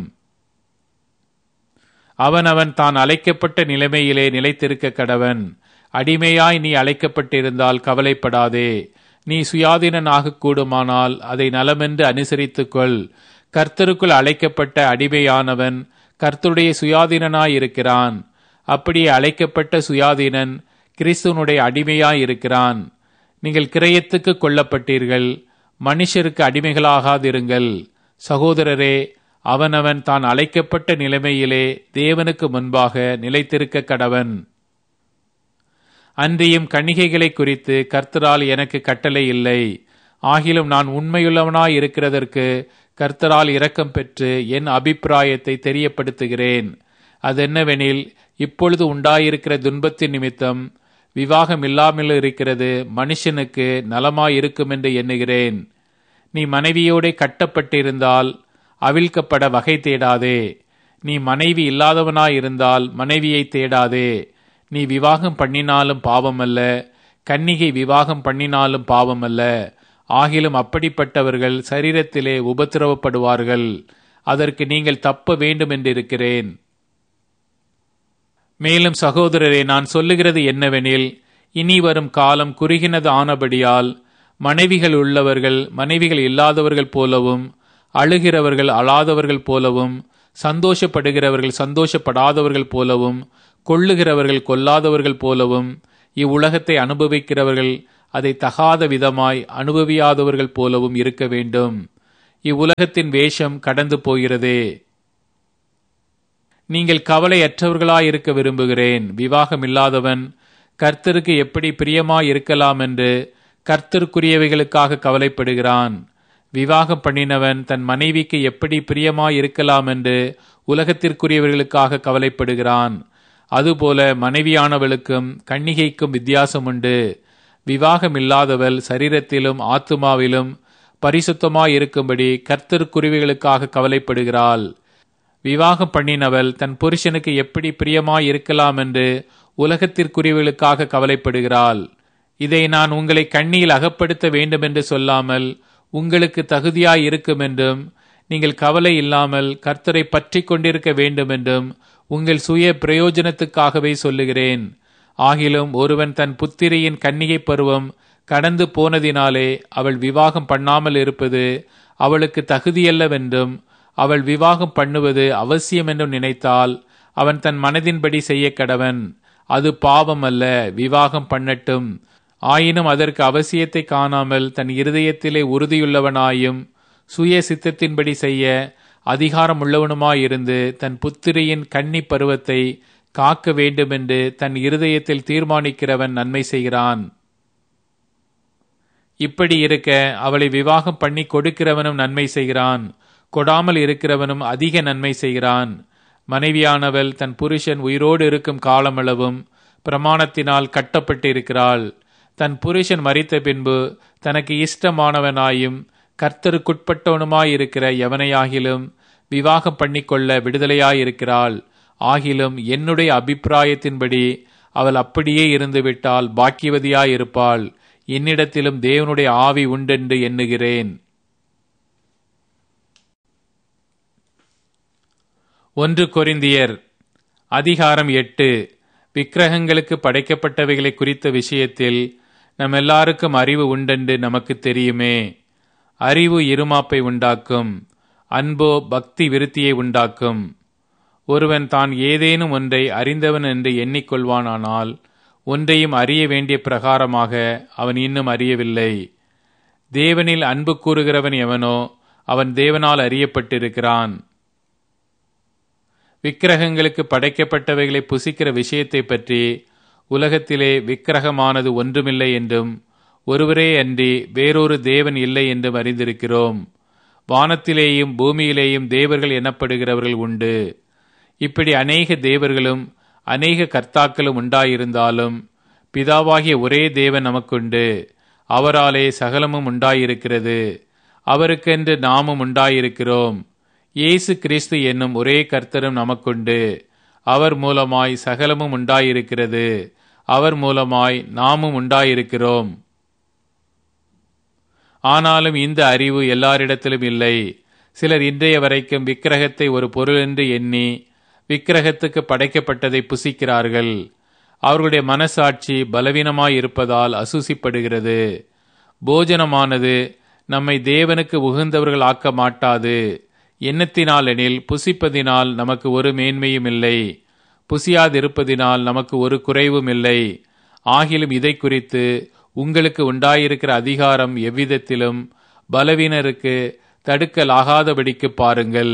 அவன் அவன் தான் அழைக்கப்பட்ட நிலைமையிலே நிலைத்திருக்க கடவன் அடிமையாய் நீ அழைக்கப்பட்டிருந்தால் கவலைப்படாதே நீ சுயாதீனனாக கூடுமானால் அதை நலமென்று அனுசரித்துக்கொள் கர்த்தருக்குள் அழைக்கப்பட்ட அடிமையானவன் கர்த்தருடைய சுயாதீனனாயிருக்கிறான் அப்படியே அழைக்கப்பட்ட சுயாதீனன் கிறிஸ்துவனுடைய அடிமையாயிருக்கிறான் நீங்கள் கிரயத்துக்கு கொல்லப்பட்டீர்கள் மனுஷருக்கு அடிமைகளாகாதிருங்கள் சகோதரரே அவனவன் தான் அழைக்கப்பட்ட நிலைமையிலே தேவனுக்கு முன்பாக நிலைத்திருக்க கடவன் அன்றியும் கன்னிகைகளை குறித்து கர்த்தரால் எனக்கு கட்டளை இல்லை ஆகிலும் நான் உண்மையுள்ளவனாய் இருக்கிறதற்கு கர்த்தரால் இரக்கம் பெற்று என் அபிப்பிராயத்தை தெரியப்படுத்துகிறேன் அதென்னவெனில் இப்பொழுது உண்டாயிருக்கிற துன்பத்தின் நிமித்தம் விவாகம் இல்லாமல் இருக்கிறது மனுஷனுக்கு நலமாயிருக்கும் என்று எண்ணுகிறேன் நீ மனைவியோட கட்டப்பட்டிருந்தால் அவிழ்க்கப்பட வகை தேடாதே நீ மனைவி இல்லாதவனாயிருந்தால் மனைவியை தேடாதே நீ விவாகம் பண்ணினாலும் பாவமல்ல கன்னிகை விவாகம் பண்ணினாலும் பாவமல்ல ஆகிலும் அப்படிப்பட்டவர்கள் சரீரத்திலே உபத்திரவப்படுவார்கள் அதற்கு நீங்கள் தப்ப வேண்டும் என்றிருக்கிறேன் மேலும் சகோதரரே நான் சொல்லுகிறது என்னவெனில் இனி வரும் காலம் குறுகினது ஆனபடியால் மனைவிகள் உள்ளவர்கள் மனைவிகள் இல்லாதவர்கள் போலவும் அழுகிறவர்கள் அழாதவர்கள் போலவும் சந்தோஷப்படுகிறவர்கள் சந்தோஷப்படாதவர்கள் போலவும் கொள்ளுகிறவர்கள் கொல்லாதவர்கள் போலவும் இவ்வுலகத்தை அனுபவிக்கிறவர்கள் அதை தகாத விதமாய் அனுபவியாதவர்கள் போலவும் இருக்க வேண்டும் இவ்வுலகத்தின் வேஷம் கடந்து போகிறதே நீங்கள் கவலையற்றவர்களாயிருக்க விரும்புகிறேன் விவாகமில்லாதவன் கர்த்தருக்கு எப்படி பிரியமாய் இருக்கலாம் என்று கர்த்தருக்குரியவைகளுக்காக கவலைப்படுகிறான் விவாகம் பண்ணினவன் தன் மனைவிக்கு எப்படி பிரியமாய் இருக்கலாம் என்று உலகத்திற்குரியவர்களுக்காக கவலைப்படுகிறான் அதுபோல மனைவியானவளுக்கும் கன்னிகைக்கும் வித்தியாசம் உண்டு விவாகமில்லாதவள் சரீரத்திலும் ஆத்துமாவிலும் பரிசுத்தமாயிருக்கும்படி கர்த்தருக்குருவிகளுக்காக கவலைப்படுகிறாள் விவாகம் பண்ணினவள் தன் புருஷனுக்கு எப்படி பிரியமாய் இருக்கலாம் என்று உலகத்திற்குரியவர்களுக்காக கவலைப்படுகிறாள் இதை நான் உங்களை கண்ணியில் அகப்படுத்த வேண்டும் என்று சொல்லாமல் உங்களுக்கு தகுதியாய் இருக்கும் என்றும் நீங்கள் கவலை இல்லாமல் கர்த்தரை பற்றி கொண்டிருக்க வேண்டும் என்றும் உங்கள் சுய பிரயோஜனத்துக்காகவே சொல்லுகிறேன் ஆகிலும் ஒருவன் தன் புத்திரியின் கன்னிகை பருவம் கடந்து போனதினாலே அவள் விவாகம் பண்ணாமல் இருப்பது அவளுக்கு தகுதியல்லவென்றும் அவள் விவாகம் பண்ணுவது அவசியம் என்றும் நினைத்தால் அவன் தன் மனதின்படி செய்ய கடவன் அது பாவம் அல்ல விவாகம் பண்ணட்டும் ஆயினும் அதற்கு அவசியத்தை காணாமல் தன் இருதயத்திலே உறுதியுள்ளவனாயும் சுய சித்தத்தின்படி செய்ய அதிகாரம் உள்ளவனுமாயிருந்து தன் புத்திரியின் கன்னி பருவத்தை காக்க வேண்டுமென்று தன் இருதயத்தில் தீர்மானிக்கிறவன் நன்மை செய்கிறான் இப்படி இருக்க அவளை விவாகம் பண்ணி கொடுக்கிறவனும் நன்மை செய்கிறான் கொடாமல் இருக்கிறவனும் அதிக நன்மை செய்கிறான் மனைவியானவள் தன் புருஷன் உயிரோடு இருக்கும் காலமளவும் பிரமாணத்தினால் கட்டப்பட்டிருக்கிறாள் தன் புருஷன் மறித்த பின்பு தனக்கு இஷ்டமானவனாயும் கர்த்தருக்குட்பட்டவனுமாயிருக்கிற எவனையாகிலும் விவாகம் பண்ணிக்கொள்ள விடுதலையாயிருக்கிறாள் ஆகிலும் என்னுடைய அபிப்பிராயத்தின்படி அவள் அப்படியே இருந்துவிட்டால் பாக்கியவதியாயிருப்பாள் என்னிடத்திலும் தேவனுடைய ஆவி உண்டென்று எண்ணுகிறேன் ஒன்று கொரிந்தியர் அதிகாரம் எட்டு விக்கிரகங்களுக்கு படைக்கப்பட்டவைகளை குறித்த விஷயத்தில் நம் எல்லாருக்கும் அறிவு உண்டென்று நமக்கு தெரியுமே அறிவு இருமாப்பை உண்டாக்கும் அன்போ பக்தி விருத்தியை உண்டாக்கும் ஒருவன் தான் ஏதேனும் ஒன்றை அறிந்தவன் என்று எண்ணிக்கொள்வானானால் ஒன்றையும் அறிய வேண்டிய பிரகாரமாக அவன் இன்னும் அறியவில்லை தேவனில் அன்பு கூறுகிறவன் எவனோ அவன் தேவனால் அறியப்பட்டிருக்கிறான் விக்கிரகங்களுக்கு படைக்கப்பட்டவைகளை புசிக்கிற விஷயத்தை பற்றி உலகத்திலே விக்கிரகமானது ஒன்றுமில்லை என்றும் ஒருவரே அன்றி வேறொரு தேவன் இல்லை என்றும் அறிந்திருக்கிறோம் வானத்திலேயும் பூமியிலேயும் தேவர்கள் எனப்படுகிறவர்கள் உண்டு இப்படி அநேக தேவர்களும் அநேக கர்த்தாக்களும் உண்டாயிருந்தாலும் பிதாவாகிய ஒரே தேவன் நமக்குண்டு அவராலே சகலமும் உண்டாயிருக்கிறது அவருக்கென்று நாமும் உண்டாயிருக்கிறோம் இயேசு கிறிஸ்து என்னும் ஒரே கர்த்தரும் நமக்குண்டு அவர் மூலமாய் சகலமும் உண்டாயிருக்கிறது அவர் மூலமாய் நாமும் உண்டாயிருக்கிறோம் ஆனாலும் இந்த அறிவு எல்லாரிடத்திலும் இல்லை சிலர் இன்றைய வரைக்கும் விக்கிரகத்தை ஒரு பொருள் என்று எண்ணி விக்கிரகத்துக்கு படைக்கப்பட்டதை புசிக்கிறார்கள் அவர்களுடைய மனசாட்சி பலவீனமாய் இருப்பதால் அசூசிப்படுகிறது போஜனமானது நம்மை தேவனுக்கு உகந்தவர்கள் ஆக்க மாட்டாது எண்ணத்தினால் எனில் புசிப்பதினால் நமக்கு ஒரு மேன்மையும் இல்லை புசியாதிருப்பதினால் நமக்கு ஒரு குறைவும் இல்லை ஆகிலும் இதை குறித்து உங்களுக்கு உண்டாயிருக்கிற அதிகாரம் எவ்விதத்திலும் பலவீனருக்கு தடுக்கலாகாதபடிக்கு பாருங்கள்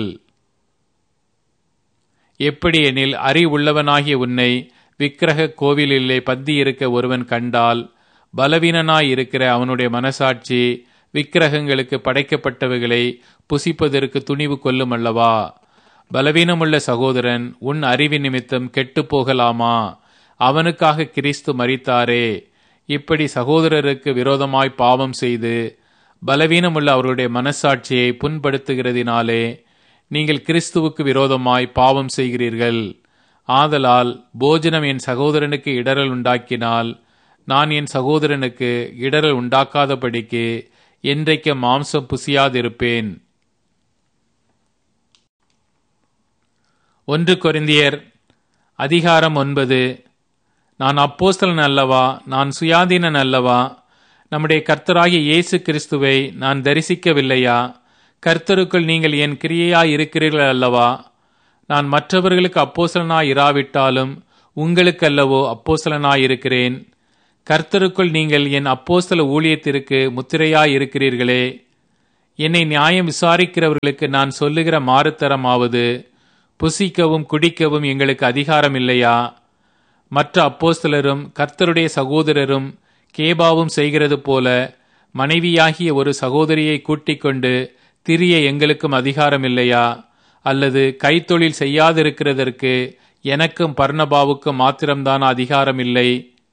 எப்படி எனில் அறிவுள்ளவனாகிய உன்னை விக்கிரக கோவிலிலே பந்தி இருக்க ஒருவன் கண்டால் பலவீனனாய் இருக்கிற அவனுடைய மனசாட்சி விக்கிரகங்களுக்கு படைக்கப்பட்டவைகளை புசிப்பதற்கு துணிவு கொள்ளும் அல்லவா பலவீனமுள்ள சகோதரன் உன் அறிவி நிமித்தம் கெட்டு போகலாமா அவனுக்காக கிறிஸ்து மறித்தாரே இப்படி சகோதரருக்கு விரோதமாய் பாவம் செய்து பலவீனமுள்ள அவர்களுடைய மனசாட்சியை புண்படுத்துகிறதினாலே நீங்கள் கிறிஸ்துவுக்கு விரோதமாய் பாவம் செய்கிறீர்கள் ஆதலால் போஜனம் என் சகோதரனுக்கு இடரல் உண்டாக்கினால் நான் என் சகோதரனுக்கு இடரல் உண்டாக்காதபடிக்கு என்றைக்கு மாம்சம் புசியாதிருப்பேன் ஒன்று கொரிந்தியர் அதிகாரம் ஒன்பது நான் அப்போஸ்தலன் அல்லவா நான் சுயாதீனன் அல்லவா நம்முடைய கர்த்தராகிய இயேசு கிறிஸ்துவை நான் தரிசிக்கவில்லையா கர்த்தருக்குள் நீங்கள் என் கிரியையாய் இருக்கிறீர்கள் அல்லவா நான் மற்றவர்களுக்கு அப்போசலனாய் இராவிட்டாலும் உங்களுக்கல்லவோ அப்போஸ்தலனாயிருக்கிறேன் கர்த்தருக்குள் நீங்கள் என் அப்போஸ்தல ஊழியத்திற்கு முத்திரையாயிருக்கிறீர்களே என்னை நியாயம் விசாரிக்கிறவர்களுக்கு நான் சொல்லுகிற மாறுத்தரமாவது புசிக்கவும் குடிக்கவும் எங்களுக்கு அதிகாரம் இல்லையா மற்ற அப்போஸ்தலரும் கர்த்தருடைய சகோதரரும் கேபாவும் செய்கிறது போல மனைவியாகிய ஒரு சகோதரியை கூட்டிக் கொண்டு திரிய எங்களுக்கும் அதிகாரம் இல்லையா அல்லது கைத்தொழில் செய்யாதிருக்கிறதற்கு எனக்கும் பர்ணபாவுக்கும் மாத்திரம்தான் அதிகாரம் இல்லை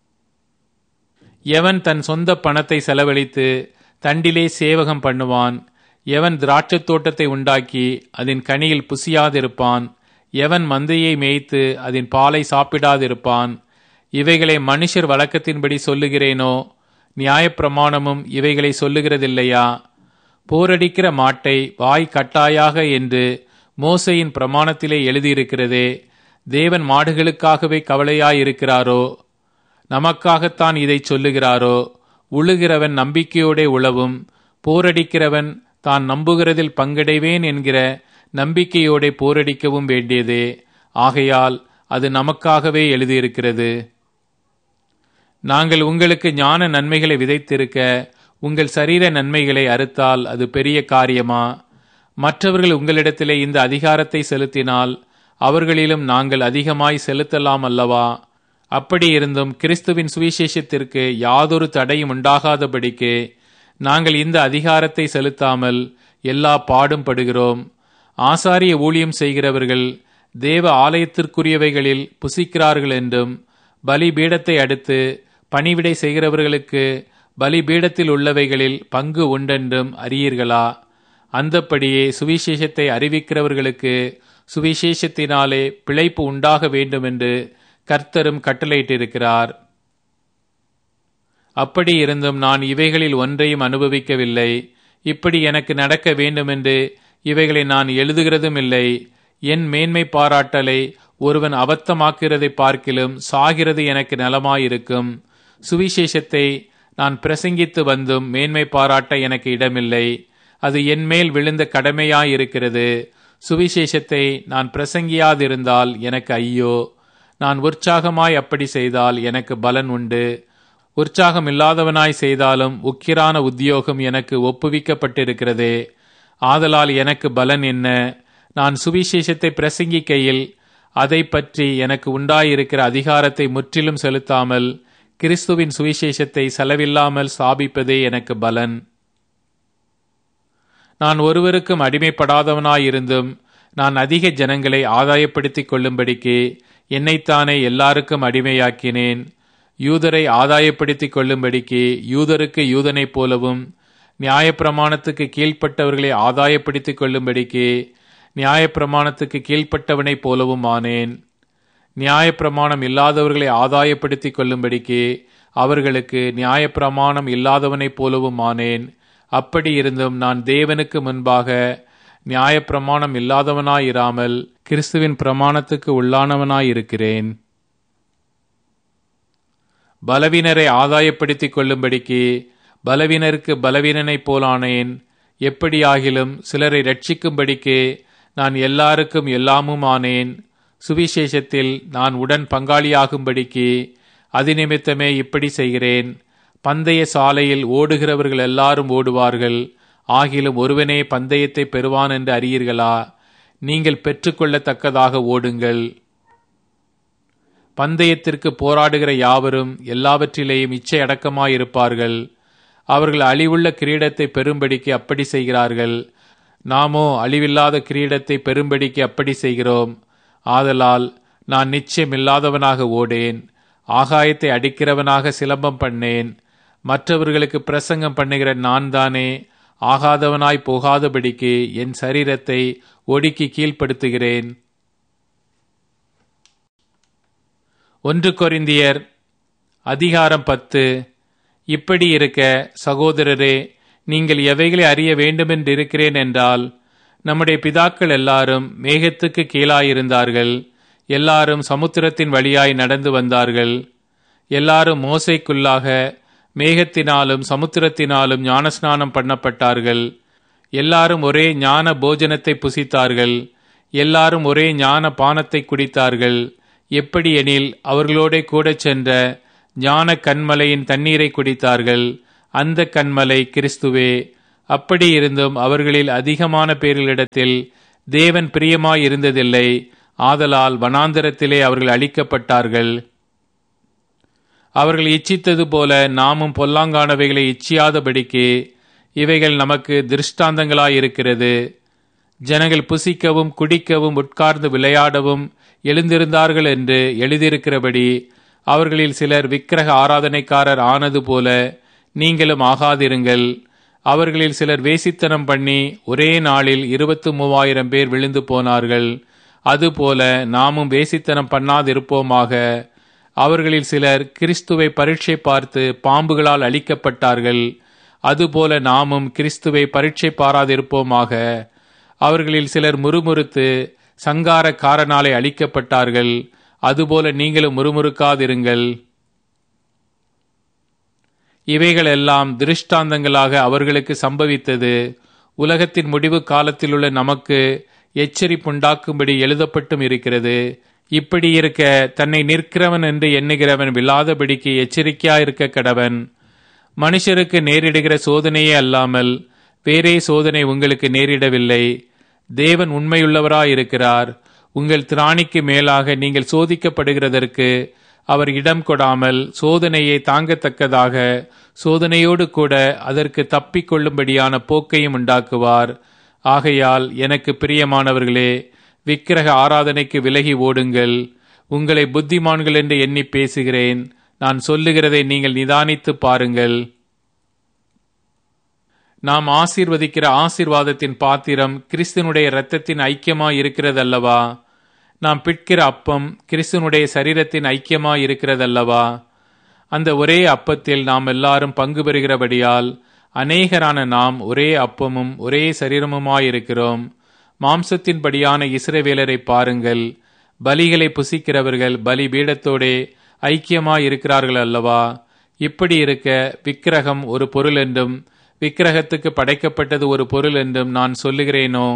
எவன் தன் சொந்த பணத்தை செலவழித்து தண்டிலே சேவகம் பண்ணுவான் எவன் திராட்சத் தோட்டத்தை உண்டாக்கி அதன் கனியில் புசியாதிருப்பான் எவன் மந்தையை மேய்த்து அதன் பாலை சாப்பிடாதிருப்பான் இவைகளை மனுஷர் வழக்கத்தின்படி சொல்லுகிறேனோ நியாயப்பிரமாணமும் இவைகளை சொல்லுகிறதில்லையா போரடிக்கிற மாட்டை வாய் கட்டாயாக என்று மோசையின் பிரமாணத்திலே எழுதியிருக்கிறதே தேவன் மாடுகளுக்காகவே கவலையாயிருக்கிறாரோ நமக்காகத்தான் இதை சொல்லுகிறாரோ உழுகிறவன் நம்பிக்கையோடே உழவும் போரடிக்கிறவன் தான் நம்புகிறதில் பங்கடைவேன் என்கிற நம்பிக்கையோடே போரடிக்கவும் வேண்டியதே ஆகையால் அது நமக்காகவே எழுதியிருக்கிறது நாங்கள் உங்களுக்கு ஞான நன்மைகளை விதைத்திருக்க உங்கள் சரீர நன்மைகளை அறுத்தால் அது பெரிய காரியமா மற்றவர்கள் உங்களிடத்திலே இந்த அதிகாரத்தை செலுத்தினால் அவர்களிலும் நாங்கள் அதிகமாய் செலுத்தலாம் அல்லவா அப்படி இருந்தும் கிறிஸ்துவின் சுவிசேஷத்திற்கு யாதொரு தடையும் உண்டாகாதபடிக்கு நாங்கள் இந்த அதிகாரத்தை செலுத்தாமல் எல்லா பாடும் படுகிறோம் ஆசாரிய ஊழியம் செய்கிறவர்கள் தேவ ஆலயத்திற்குரியவைகளில் புசிக்கிறார்கள் என்றும் பலிபீடத்தை அடுத்து பணிவிடை செய்கிறவர்களுக்கு பலிபீடத்தில் உள்ளவைகளில் பங்கு உண்டென்றும் அறியீர்களா அந்தப்படியே சுவிசேஷத்தை அறிவிக்கிறவர்களுக்கு சுவிசேஷத்தினாலே பிழைப்பு உண்டாக வேண்டும் என்று கர்த்தரும் கட்டளையிட்டிருக்கிறார் அப்படி இருந்தும் நான் இவைகளில் ஒன்றையும் அனுபவிக்கவில்லை இப்படி எனக்கு நடக்க வேண்டுமென்று இவைகளை நான் எழுதுகிறதும் இல்லை என் மேன்மை பாராட்டலை ஒருவன் அபத்தமாக்கிறதை பார்க்கிலும் சாகிறது எனக்கு நலமாயிருக்கும் சுவிசேஷத்தை நான் பிரசங்கித்து வந்தும் மேன்மை பாராட்ட எனக்கு இடமில்லை அது என்மேல் விழுந்த கடமையாயிருக்கிறது சுவிசேஷத்தை நான் பிரசங்கியாதிருந்தால் எனக்கு ஐயோ நான் உற்சாகமாய் அப்படி செய்தால் எனக்கு பலன் உண்டு உற்சாகம் இல்லாதவனாய் செய்தாலும் உக்கிரான உத்தியோகம் எனக்கு ஒப்புவிக்கப்பட்டிருக்கிறதே ஆதலால் எனக்கு பலன் என்ன நான் சுவிசேஷத்தை பிரசங்கிக்கையில் அதை பற்றி எனக்கு உண்டாயிருக்கிற அதிகாரத்தை முற்றிலும் செலுத்தாமல் கிறிஸ்துவின் சுவிசேஷத்தை செலவில்லாமல் ஸ்தாபிப்பதே எனக்கு பலன் நான் ஒருவருக்கும் அடிமைப்படாதவனாயிருந்தும் நான் அதிக ஜனங்களை ஆதாயப்படுத்திக் கொள்ளும்படிக்கு என்னைத்தானே எல்லாருக்கும் அடிமையாக்கினேன் யூதரை ஆதாயப்படுத்திக் கொள்ளும்படிக்கு யூதருக்கு யூதனைப் போலவும் நியாயப்பிரமாணத்துக்கு கீழ்ப்பட்டவர்களை ஆதாயப்படுத்திக் கொள்ளும்படிக்கு நியாயப்பிரமாணத்துக்கு கீழ்ப்பட்டவனைப் போலவும் ஆனேன் நியாயப்பிரமாணம் இல்லாதவர்களை ஆதாயப்படுத்திக் கொள்ளும்படிக்கு அவர்களுக்கு நியாயப்பிரமாணம் இல்லாதவனைப் போலவும் ஆனேன் அப்படி இருந்தும் நான் தேவனுக்கு முன்பாக நியாயப்பிரமாணம் இல்லாதவனாயிராமல் கிறிஸ்துவின் பிரமாணத்துக்கு உள்ளானவனாயிருக்கிறேன் பலவீனரை ஆதாயப்படுத்திக் கொள்ளும்படிக்கு பலவீனருக்கு பலவீனனைப் போலானேன் எப்படியாகிலும் சிலரை ரட்சிக்கும்படிக்கு நான் எல்லாருக்கும் எல்லாமும் ஆனேன் சுவிசேஷத்தில் நான் உடன் பங்காளியாகும்படிக்கு அதிநிமித்தமே இப்படி செய்கிறேன் பந்தய சாலையில் ஓடுகிறவர்கள் எல்லாரும் ஓடுவார்கள் ஆகிலும் ஒருவனே பந்தயத்தை பெறுவான் என்று அறியீர்களா நீங்கள் பெற்றுக்கொள்ளத்தக்கதாக ஓடுங்கள் பந்தயத்திற்கு போராடுகிற யாவரும் எல்லாவற்றிலேயும் இச்சை அடக்கமாயிருப்பார்கள் அவர்கள் அழிவுள்ள கிரீடத்தை பெறும்படிக்கு அப்படி செய்கிறார்கள் நாமோ அழிவில்லாத கிரீடத்தை பெறும்படிக்கு அப்படி செய்கிறோம் ஆதலால் நான் நிச்சயமில்லாதவனாக ஓடேன் ஆகாயத்தை அடிக்கிறவனாக சிலம்பம் பண்ணேன் மற்றவர்களுக்கு பிரசங்கம் பண்ணுகிற நான் தானே ஆகாதவனாய் போகாதபடிக்கு என் சரீரத்தை ஒடுக்கி கீழ்ப்படுத்துகிறேன் ஒன்று கொரிந்தியர் அதிகாரம் பத்து இப்படி இருக்க சகோதரரே நீங்கள் எவைகளை அறிய வேண்டுமென்று இருக்கிறேன் என்றால் நம்முடைய பிதாக்கள் எல்லாரும் மேகத்துக்கு கீழாயிருந்தார்கள் எல்லாரும் சமுத்திரத்தின் வழியாய் நடந்து வந்தார்கள் எல்லாரும் மோசைக்குள்ளாக மேகத்தினாலும் சமுத்திரத்தினாலும் ஞானஸ்நானம் பண்ணப்பட்டார்கள் எல்லாரும் ஒரே ஞான போஜனத்தை புசித்தார்கள் எல்லாரும் ஒரே ஞான பானத்தை குடித்தார்கள் எப்படி எனில் அவர்களோட கூட சென்ற ஞான கண்மலையின் தண்ணீரை குடித்தார்கள் அந்த கண்மலை கிறிஸ்துவே அப்படி இருந்தும் அவர்களில் அதிகமான பேர்களிடத்தில் தேவன் பிரியமாய் இருந்ததில்லை ஆதலால் வனாந்தரத்திலே அவர்கள் அழிக்கப்பட்டார்கள் அவர்கள் இச்சித்தது போல நாமும் பொல்லாங்கானவைகளை இச்சியாதபடிக்கு இவைகள் நமக்கு திருஷ்டாந்தங்களாயிருக்கிறது ஜனங்கள் புசிக்கவும் குடிக்கவும் உட்கார்ந்து விளையாடவும் எழுந்திருந்தார்கள் என்று எழுதியிருக்கிறபடி அவர்களில் சிலர் விக்கிரக ஆராதனைக்காரர் ஆனது போல நீங்களும் ஆகாதிருங்கள் அவர்களில் சிலர் வேசித்தனம் பண்ணி ஒரே நாளில் இருபத்து மூவாயிரம் பேர் விழுந்து போனார்கள் அதுபோல நாமும் வேசித்தனம் பண்ணாதிருப்போமாக அவர்களில் சிலர் கிறிஸ்துவை பரீட்சை பார்த்து பாம்புகளால் அழிக்கப்பட்டார்கள் அதுபோல நாமும் கிறிஸ்துவை பரீட்சை பாராதிருப்போமாக அவர்களில் சிலர் முறுமுறுத்து சங்காரக்காரனாலே அழிக்கப்பட்டார்கள் அதுபோல நீங்களும் முறுமுறுக்காதிருங்கள் இவைகளெல்லாம் திருஷ்டாந்தங்களாக அவர்களுக்கு சம்பவித்தது உலகத்தின் முடிவு காலத்திலுள்ள நமக்கு எச்சரிப்புண்டாக்கும்படி எழுதப்பட்டும் இருக்கிறது இப்படி இருக்க தன்னை நிற்கிறவன் என்று எண்ணுகிறவன் விழாதபடிக்கு எச்சரிக்கையாயிருக்க கடவன் மனுஷருக்கு நேரிடுகிற சோதனையே அல்லாமல் வேறே சோதனை உங்களுக்கு நேரிடவில்லை தேவன் உண்மையுள்ளவராயிருக்கிறார் உங்கள் திராணிக்கு மேலாக நீங்கள் சோதிக்கப்படுகிறதற்கு அவர் இடம் கொடாமல் சோதனையை தாங்கத்தக்கதாக சோதனையோடு கூட அதற்கு தப்பிக்கொள்ளும்படியான போக்கையும் உண்டாக்குவார் ஆகையால் எனக்கு பிரியமானவர்களே விக்கிரக ஆராதனைக்கு விலகி ஓடுங்கள் உங்களை புத்திமான்கள் என்று எண்ணி பேசுகிறேன் நான் சொல்லுகிறதை நீங்கள் நிதானித்து பாருங்கள் நாம் ஆசீர்வதிக்கிற ஆசீர்வாதத்தின் பாத்திரம் கிறிஸ்தனுடைய இரத்தத்தின் ஐக்கியமாய் இருக்கிறதல்லவா நாம் பிட்கிற அப்பம் கிறிஸ்தனுடைய சரீரத்தின் ஐக்கியமாய் இருக்கிறதல்லவா அந்த ஒரே அப்பத்தில் நாம் எல்லாரும் பங்கு பெறுகிறபடியால் அநேகரான நாம் ஒரே அப்பமும் ஒரே சரீரமுமாயிருக்கிறோம் மாம்சத்தின்படியான இஸ்ரவேலரை பாருங்கள் பலிகளை புசிக்கிறவர்கள் பலி பீடத்தோடே ஐக்கியமாய் இருக்கிறார்கள் அல்லவா இப்படி இருக்க விக்கிரகம் ஒரு பொருள் என்றும் விக்கிரகத்துக்கு படைக்கப்பட்டது ஒரு பொருள் என்றும் நான் சொல்லுகிறேனோ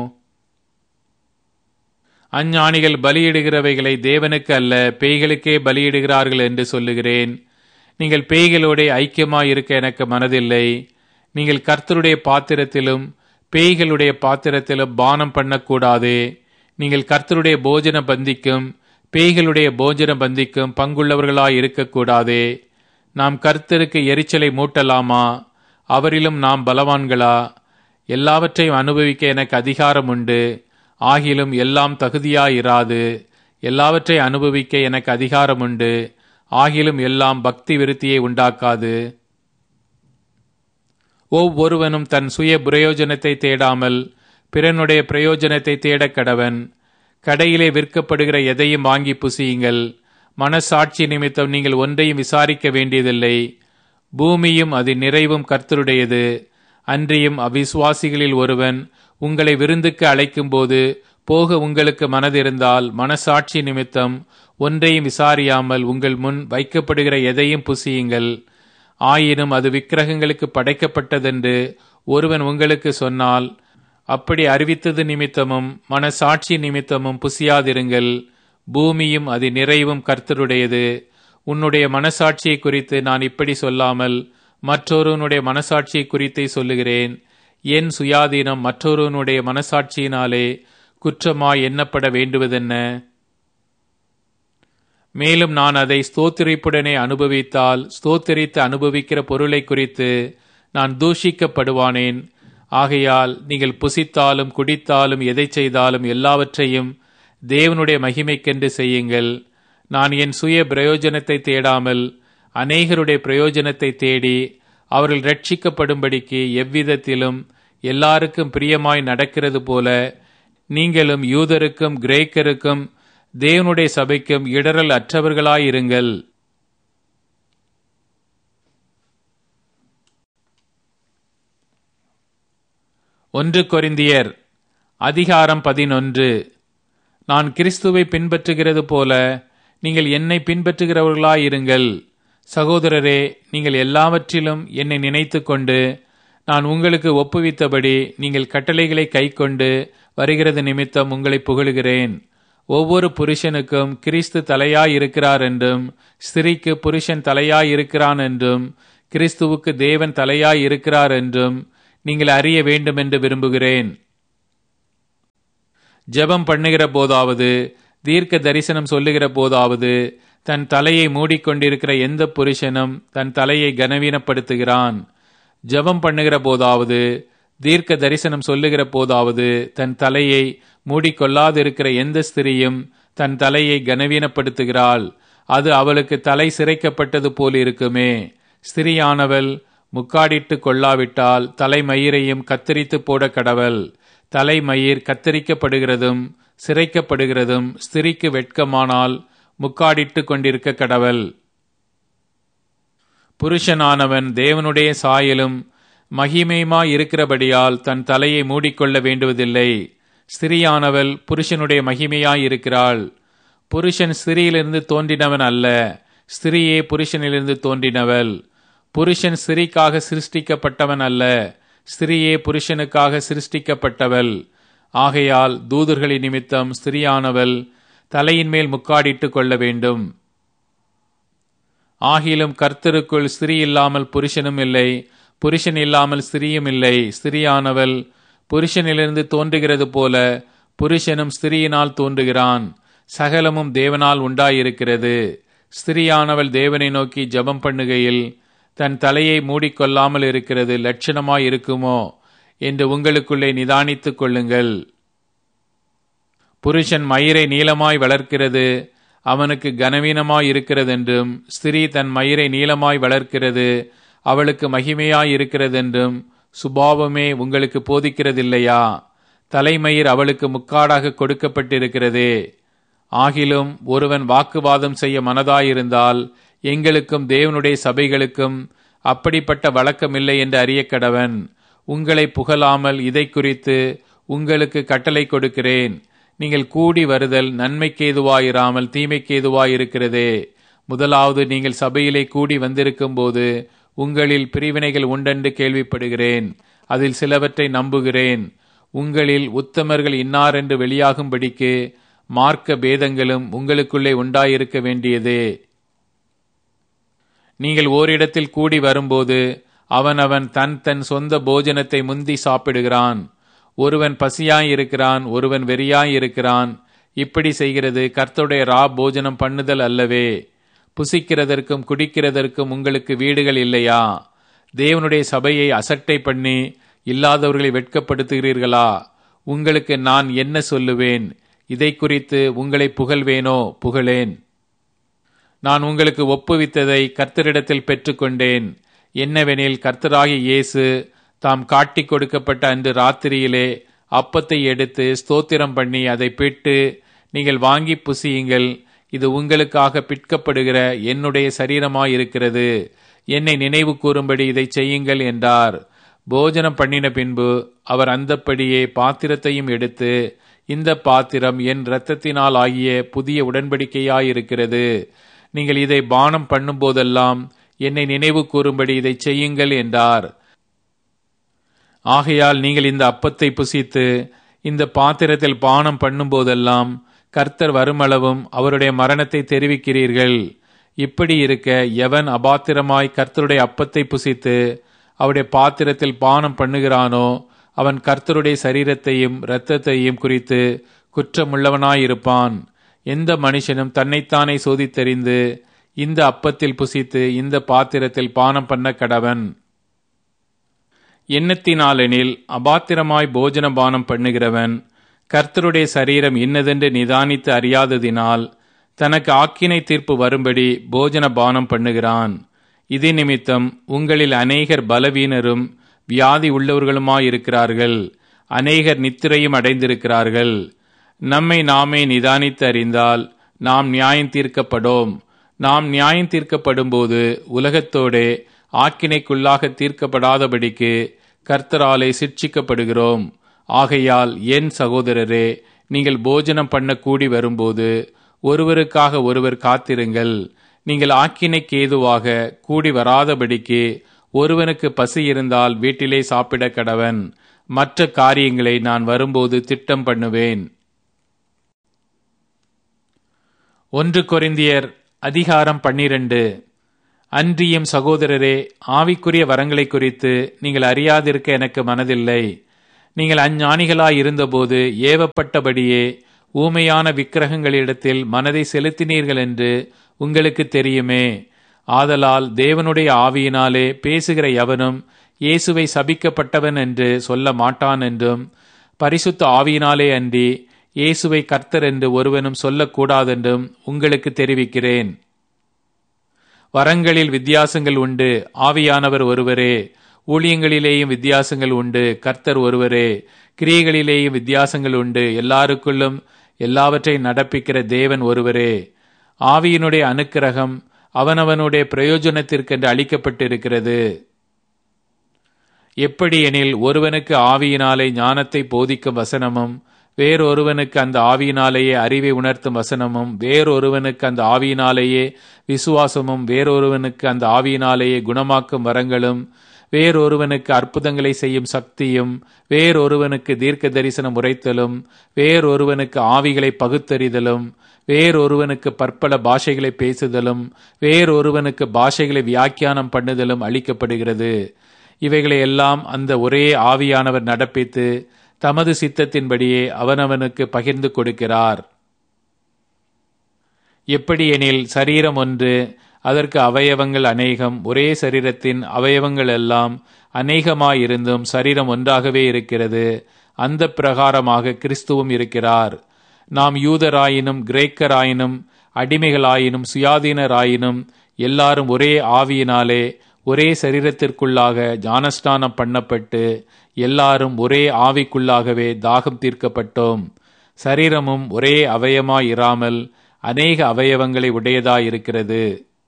அஞ்ஞானிகள் பலியிடுகிறவைகளை தேவனுக்கு அல்ல பேய்களுக்கே பலியிடுகிறார்கள் என்று சொல்லுகிறேன் நீங்கள் பேய்களோட ஐக்கியமாய் இருக்க எனக்கு மனதில்லை நீங்கள் கர்த்தருடைய பாத்திரத்திலும் பேய்களுடைய பாத்திரத்திலும் பானம் பண்ணக்கூடாதே நீங்கள் கர்த்தருடைய போஜன பந்திக்கும் பேய்களுடைய போஜன பந்திக்கும் பங்குள்ளவர்களாய் இருக்கக்கூடாதே நாம் கர்த்தருக்கு எரிச்சலை மூட்டலாமா அவரிலும் நாம் பலவான்களா எல்லாவற்றையும் அனுபவிக்க எனக்கு அதிகாரம் உண்டு ஆகிலும் எல்லாம் தகுதியாயிராது எல்லாவற்றை அனுபவிக்க எனக்கு அதிகாரம் உண்டு ஆகிலும் எல்லாம் பக்தி விருத்தியை உண்டாக்காது ஒவ்வொருவனும் தன் சுய பிரயோஜனத்தை தேடாமல் பிறனுடைய பிரயோஜனத்தை தேடக் கடவன் கடையிலே விற்கப்படுகிற எதையும் வாங்கி புசியுங்கள் மனசாட்சி நிமித்தம் நீங்கள் ஒன்றையும் விசாரிக்க வேண்டியதில்லை பூமியும் அது நிறைவும் கர்த்தருடையது அன்றியும் அவிசுவாசிகளில் ஒருவன் உங்களை விருந்துக்கு அழைக்கும்போது போக உங்களுக்கு மனதிருந்தால் மனசாட்சி நிமித்தம் ஒன்றையும் விசாரியாமல் உங்கள் முன் வைக்கப்படுகிற எதையும் புசியுங்கள் ஆயினும் அது விக்கிரகங்களுக்கு படைக்கப்பட்டதென்று ஒருவன் உங்களுக்கு சொன்னால் அப்படி அறிவித்தது நிமித்தமும் மனசாட்சி நிமித்தமும் புசியாதிருங்கள் பூமியும் அது நிறைவும் கர்த்தருடையது உன்னுடைய மனசாட்சியை குறித்து நான் இப்படி சொல்லாமல் மற்றொருவனுடைய மனசாட்சியை குறித்தே சொல்லுகிறேன் என் சுயாதீனம் மற்றொருவனுடைய மனசாட்சியினாலே குற்றமாய் எண்ணப்பட வேண்டுவதென்ன மேலும் நான் அதை ஸ்தோத்திரிப்புடனே அனுபவித்தால் ஸ்தோத்திரித்து அனுபவிக்கிற பொருளை குறித்து நான் தூஷிக்கப்படுவானேன் ஆகையால் நீங்கள் புசித்தாலும் குடித்தாலும் எதை செய்தாலும் எல்லாவற்றையும் தேவனுடைய மகிமைக்கென்று செய்யுங்கள் நான் என் சுய பிரயோஜனத்தை தேடாமல் அநேகருடைய பிரயோஜனத்தை தேடி அவர்கள் ரட்சிக்கப்படும்படிக்கு எவ்விதத்திலும் எல்லாருக்கும் பிரியமாய் நடக்கிறது போல நீங்களும் யூதருக்கும் கிரேக்கருக்கும் தேவனுடைய சபைக்கும் இடரல் அற்றவர்களாயிருங்கள் ஒன்று கொரிந்தியர் அதிகாரம் பதினொன்று நான் கிறிஸ்துவை பின்பற்றுகிறது போல நீங்கள் என்னை பின்பற்றுகிறவர்களாயிருங்கள் சகோதரரே நீங்கள் எல்லாவற்றிலும் என்னை நினைத்து கொண்டு நான் உங்களுக்கு ஒப்புவித்தபடி நீங்கள் கட்டளைகளை கைக்கொண்டு வருகிறது நிமித்தம் உங்களை புகழுகிறேன் ஒவ்வொரு புருஷனுக்கும் கிறிஸ்து தலையாய் இருக்கிறார் என்றும் ஸ்திரீக்கு புருஷன் தலையாய் இருக்கிறான் என்றும் கிறிஸ்துவுக்கு தேவன் தலையாய் இருக்கிறார் என்றும் நீங்கள் அறிய வேண்டும் என்று விரும்புகிறேன் ஜெபம் பண்ணுகிற போதாவது தீர்க்க தரிசனம் சொல்லுகிற போதாவது தன் தலையை மூடிக்கொண்டிருக்கிற எந்த புருஷனும் தன் தலையை கனவீனப்படுத்துகிறான் ஜெபம் பண்ணுகிற போதாவது தீர்க்க தரிசனம் சொல்லுகிற போதாவது தன் தலையை மூடிக்கொள்ளாதிருக்கிற எந்த ஸ்திரியும் தன் தலையை கனவீனப்படுத்துகிறாள் அது அவளுக்கு தலை சிரைக்கப்பட்டது போல் இருக்குமே ஸ்திரியானவள் முக்காடிட்டு கொள்ளாவிட்டால் தலைமயிரையும் கத்தரித்து போட கடவள் தலைமயிர் கத்தரிக்கப்படுகிறதும் சிரைக்கப்படுகிறதும் ஸ்திரிக்கு வெட்கமானால் முக்காடிட்டு கொண்டிருக்க கடவள் புருஷனானவன் தேவனுடைய சாயலும் மகிமையுமாய் இருக்கிறபடியால் தன் தலையை மூடிக்கொள்ள வேண்டுவதில்லை ஸ்திரியானவள் புருஷனுடைய மகிமையாய் இருக்கிறாள் புருஷன் ஸ்திரியிலிருந்து தோன்றினவன் அல்ல ஸ்திரியே புருஷனிலிருந்து தோன்றினவள் புருஷன் ஸ்திரிக்காக சிருஷ்டிக்கப்பட்டவன் அல்ல ஸ்திரியே புருஷனுக்காக சிருஷ்டிக்கப்பட்டவள் ஆகையால் தூதர்களின் நிமித்தம் ஸ்திரியானவள் தலையின் மேல் முக்காடிட்டு கொள்ள வேண்டும் ஆகிலும் கர்த்தருக்குள் ஸ்திரீ இல்லாமல் புருஷனும் இல்லை புருஷன் இல்லாமல் ஸ்திரியும் இல்லை ஸ்திரியானவள் புருஷனிலிருந்து தோன்றுகிறது போல புருஷனும் ஸ்திரியினால் தோன்றுகிறான் சகலமும் தேவனால் உண்டாயிருக்கிறது ஸ்திரியானவள் தேவனை நோக்கி ஜெபம் பண்ணுகையில் தன் தலையை மூடிக்கொள்ளாமல் இருக்கிறது லட்சணமாய் இருக்குமோ என்று உங்களுக்குள்ளே நிதானித்துக் கொள்ளுங்கள் புருஷன் மயிரை நீளமாய் வளர்க்கிறது அவனுக்கு கனவீனமாய் இருக்கிறதென்றும் ஸ்திரீ தன் மயிரை நீளமாய் வளர்க்கிறது அவளுக்கு மகிமையாய் இருக்கிறதென்றும் சுபாவமே உங்களுக்கு போதிக்கிறதில்லையா தலைமயிர் அவளுக்கு முக்காடாக கொடுக்கப்பட்டிருக்கிறதே ஆகிலும் ஒருவன் வாக்குவாதம் செய்ய மனதாயிருந்தால் எங்களுக்கும் தேவனுடைய சபைகளுக்கும் அப்படிப்பட்ட வழக்கமில்லை என்று அறிய கடவன் உங்களை புகழாமல் இதை குறித்து உங்களுக்கு கட்டளை கொடுக்கிறேன் நீங்கள் கூடி வருதல் நன்மைக்கு ஏதுவாயிராமல் தீமைக்கு ஏதுவாயிருக்கிறதே முதலாவது நீங்கள் சபையிலே கூடி வந்திருக்கும் போது உங்களில் பிரிவினைகள் உண்டென்று கேள்விப்படுகிறேன் அதில் சிலவற்றை நம்புகிறேன் உங்களில் உத்தமர்கள் இன்னார் என்று வெளியாகும்படிக்கு மார்க்க பேதங்களும் உங்களுக்குள்ளே உண்டாயிருக்க வேண்டியதே நீங்கள் ஓரிடத்தில் கூடி வரும்போது அவனவன் தன் தன் சொந்த போஜனத்தை முந்தி சாப்பிடுகிறான் ஒருவன் பசியாயிருக்கிறான் ஒருவன் வெறியாயிருக்கிறான் இப்படி செய்கிறது கர்த்தருடைய ரா போஜனம் பண்ணுதல் அல்லவே புசிக்கிறதற்கும் குடிக்கிறதற்கும் உங்களுக்கு வீடுகள் இல்லையா தேவனுடைய சபையை அசட்டை பண்ணி இல்லாதவர்களை வெட்கப்படுத்துகிறீர்களா உங்களுக்கு நான் என்ன சொல்லுவேன் இதை குறித்து உங்களை புகழ்வேனோ புகழேன் நான் உங்களுக்கு ஒப்புவித்ததை கர்த்தரிடத்தில் பெற்றுக்கொண்டேன் என்னவெனில் கர்த்தராகிய இயேசு தாம் காட்டிக் கொடுக்கப்பட்ட அன்று ராத்திரியிலே அப்பத்தை எடுத்து ஸ்தோத்திரம் பண்ணி அதை பிட்டு நீங்கள் வாங்கி புசியுங்கள் இது உங்களுக்காக பிற்கப்படுகிற என்னுடைய சரீரமாயிருக்கிறது என்னை நினைவு கூறும்படி இதை செய்யுங்கள் என்றார் போஜனம் பண்ணின பின்பு அவர் அந்தப்படியே பாத்திரத்தையும் எடுத்து இந்த பாத்திரம் என் இரத்தத்தினால் ஆகிய புதிய உடன்படிக்கையாயிருக்கிறது நீங்கள் இதை பானம் பண்ணும்போதெல்லாம் என்னை நினைவு கூறும்படி இதை செய்யுங்கள் என்றார் ஆகையால் நீங்கள் இந்த அப்பத்தை புசித்து இந்த பாத்திரத்தில் பானம் பண்ணும்போதெல்லாம் கர்த்தர் வருமளவும் அவருடைய மரணத்தை தெரிவிக்கிறீர்கள் இப்படி இருக்க எவன் அபாத்திரமாய் கர்த்தருடைய அப்பத்தை புசித்து அவருடைய பாத்திரத்தில் பானம் பண்ணுகிறானோ அவன் கர்த்தருடைய சரீரத்தையும் இரத்தத்தையும் குறித்து குற்றமுள்ளவனாயிருப்பான் எந்த மனுஷனும் தன்னைத்தானே சோதித்தறிந்து இந்த அப்பத்தில் புசித்து இந்த பாத்திரத்தில் பானம் பண்ண கடவன் எண்ணத்தினாலெனில் அபாத்திரமாய் போஜன பானம் பண்ணுகிறவன் கர்த்தருடைய சரீரம் இன்னதென்று நிதானித்து அறியாததினால் தனக்கு ஆக்கினை தீர்ப்பு வரும்படி போஜன பானம் பண்ணுகிறான் இது நிமித்தம் உங்களில் அநேகர் பலவீனரும் வியாதி உள்ளவர்களுமாயிருக்கிறார்கள் அநேகர் நித்திரையும் அடைந்திருக்கிறார்கள் நம்மை நாமே நிதானித்து அறிந்தால் நாம் நியாயம் தீர்க்கப்படோம் நாம் நியாயம் தீர்க்கப்படும்போது உலகத்தோடே ஆக்கினைக்குள்ளாக தீர்க்கப்படாதபடிக்கு கர்த்தராலே சிட்சிக்கப்படுகிறோம் ஆகையால் என் சகோதரரே நீங்கள் போஜனம் பண்ண கூடி வரும்போது ஒருவருக்காக ஒருவர் காத்திருங்கள் நீங்கள் ஆக்கினைக்கு ஏதுவாக கூடி வராதபடிக்கு ஒருவனுக்கு பசி இருந்தால் வீட்டிலே சாப்பிட கடவன் மற்ற காரியங்களை நான் வரும்போது திட்டம் பண்ணுவேன் ஒன்று கொரிந்தியர் அதிகாரம் பன்னிரண்டு அன்றியும் சகோதரரே ஆவிக்குரிய வரங்களை குறித்து நீங்கள் அறியாதிருக்க எனக்கு மனதில்லை நீங்கள் அஞ்ஞானிகளாய் இருந்தபோது ஏவப்பட்டபடியே ஊமையான விக்கிரகங்களிடத்தில் மனதை செலுத்தினீர்கள் என்று உங்களுக்கு தெரியுமே ஆதலால் தேவனுடைய ஆவியினாலே பேசுகிற எவனும் இயேசுவை சபிக்கப்பட்டவன் என்று சொல்ல மாட்டான் என்றும் பரிசுத்த ஆவியினாலே அன்றி இயேசுவை கர்த்தர் என்று ஒருவனும் சொல்லக்கூடாதென்றும் உங்களுக்கு தெரிவிக்கிறேன் வரங்களில் வித்தியாசங்கள் உண்டு ஆவியானவர் ஒருவரே ஊழியங்களிலேயும் வித்தியாசங்கள் உண்டு கர்த்தர் ஒருவரே கிரியைகளிலேயும் வித்தியாசங்கள் உண்டு எல்லாருக்குள்ளும் எல்லாவற்றை நடப்பிக்கிற தேவன் ஒருவரே ஆவியினுடைய அனுக்கிரகம் அவனவனுடைய பிரயோஜனத்திற்கென்று அளிக்கப்பட்டிருக்கிறது எப்படி எனில் ஒருவனுக்கு ஆவியினாலே ஞானத்தை போதிக்கும் வசனமும் வேறொருவனுக்கு அந்த ஆவியினாலேயே அறிவை உணர்த்தும் வசனமும் வேறொருவனுக்கு அந்த ஆவியினாலேயே விசுவாசமும் வேறொருவனுக்கு அந்த ஆவியினாலேயே குணமாக்கும் வரங்களும் வேறொருவனுக்கு அற்புதங்களை செய்யும் சக்தியும் வேறொருவனுக்கு தீர்க்க தரிசனம் உரைத்தலும் வேறொருவனுக்கு ஆவிகளை பகுத்தறிதலும் வேறொருவனுக்கு பற்பல பாஷைகளை பேசுதலும் வேறொருவனுக்கு பாஷைகளை வியாக்கியானம் பண்ணுதலும் அளிக்கப்படுகிறது இவைகளை எல்லாம் அந்த ஒரே ஆவியானவர் நடப்பித்து தமது சித்தத்தின்படியே அவனவனுக்கு பகிர்ந்து கொடுக்கிறார் எப்படி எனில் சரீரம் ஒன்று அதற்கு அவயவங்கள் அநேகம் ஒரே சரீரத்தின் அவயவங்கள் எல்லாம் அநேகமாயிருந்தும் சரீரம் ஒன்றாகவே இருக்கிறது அந்த பிரகாரமாக கிறிஸ்துவும் இருக்கிறார் நாம் யூதராயினும் கிரேக்கராயினும் அடிமைகளாயினும் சுயாதீனராயினும் எல்லாரும் ஒரே ஆவியினாலே ஒரே சரீரத்திற்குள்ளாக ஜானஸ்தானம் பண்ணப்பட்டு எல்லாரும் ஒரே ஆவிக்குள்ளாகவே தாகம் தீர்க்கப்பட்டோம் சரீரமும் ஒரே அவயமாயிராமல் அநேக அவயவங்களை உடையதாயிருக்கிறது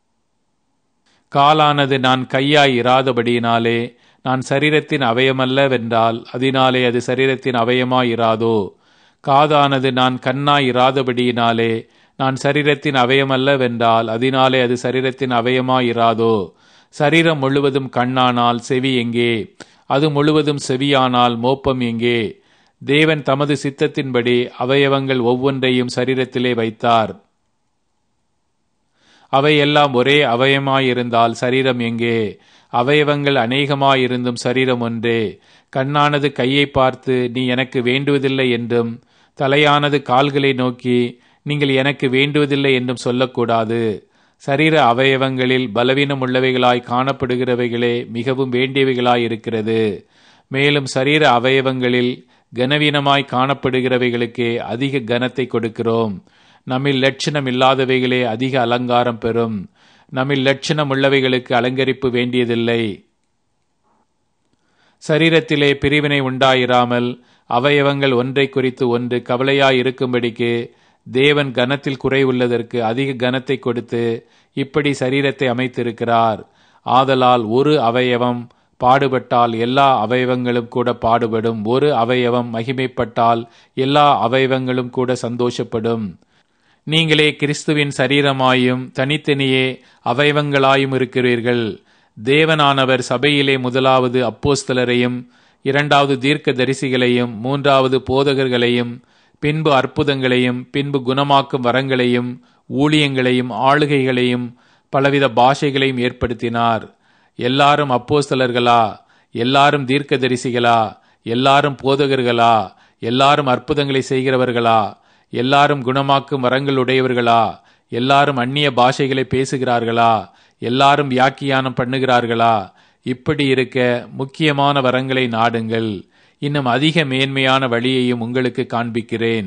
காலானது நான் கையாய் இராதபடியினாலே நான் சரீரத்தின் அவயமல்லவென்றால் அதனாலே அது சரீரத்தின் அவயமாயிராதோ காதானது நான் கண்ணாய் இராதபடியினாலே நான் சரீரத்தின் அவயமல்லவென்றால் அதனாலே அது சரீரத்தின் அவயமாயிராதோ சரீரம் முழுவதும் கண்ணானால் செவி எங்கே அது முழுவதும் செவியானால் மோப்பம் எங்கே தேவன் தமது சித்தத்தின்படி அவயவங்கள் ஒவ்வொன்றையும் சரீரத்திலே வைத்தார் அவையெல்லாம் ஒரே அவயமாயிருந்தால் சரீரம் எங்கே அவயவங்கள் அநேகமாயிருந்தும் சரீரம் ஒன்றே கண்ணானது கையை பார்த்து நீ எனக்கு வேண்டுவதில்லை என்றும் தலையானது கால்களை நோக்கி நீங்கள் எனக்கு வேண்டுவதில்லை என்றும் சொல்லக்கூடாது சரீர அவயவங்களில் பலவீனம் உள்ளவைகளாய் காணப்படுகிறவைகளே மிகவும் வேண்டியவைகளாய் இருக்கிறது மேலும் சரீர அவயவங்களில் கனவீனமாய் காணப்படுகிறவைகளுக்கே அதிக கனத்தை கொடுக்கிறோம் நம்மில் லட்சணம் இல்லாதவைகளே அதிக அலங்காரம் பெறும் நம்மில் லட்சணம் உள்ளவைகளுக்கு அலங்கரிப்பு வேண்டியதில்லை சரீரத்திலே பிரிவினை உண்டாயிராமல் அவயவங்கள் ஒன்றை குறித்து ஒன்று கவலையாய் இருக்கும்படிக்கு தேவன் கனத்தில் குறைவுள்ளதற்கு அதிக கனத்தை கொடுத்து இப்படி சரீரத்தை அமைத்திருக்கிறார் ஆதலால் ஒரு அவயவம் பாடுபட்டால் எல்லா அவயவங்களும் கூட பாடுபடும் ஒரு அவயவம் மகிமைப்பட்டால் எல்லா அவயவங்களும் கூட சந்தோஷப்படும் நீங்களே கிறிஸ்துவின் சரீரமாயும் தனித்தனியே அவயவங்களாயும் இருக்கிறீர்கள் தேவனானவர் சபையிலே முதலாவது அப்போஸ்தலரையும் இரண்டாவது தீர்க்க தரிசிகளையும் மூன்றாவது போதகர்களையும் பின்பு அற்புதங்களையும் பின்பு குணமாக்கும் வரங்களையும் ஊழியங்களையும் ஆளுகைகளையும் பலவித பாஷைகளையும் ஏற்படுத்தினார் எல்லாரும் அப்போஸ்தலர்களா எல்லாரும் தீர்க்க தரிசிகளா எல்லாரும் போதகர்களா எல்லாரும் அற்புதங்களை செய்கிறவர்களா எல்லாரும் குணமாக்கும் வரங்கள் உடையவர்களா எல்லாரும் அந்நிய பாஷைகளை பேசுகிறார்களா எல்லாரும் வியாக்கியானம் பண்ணுகிறார்களா இப்படி இருக்க முக்கியமான வரங்களை நாடுங்கள் இன்னும் அதிக மேன்மையான வழியையும் உங்களுக்கு காண்பிக்கிறேன்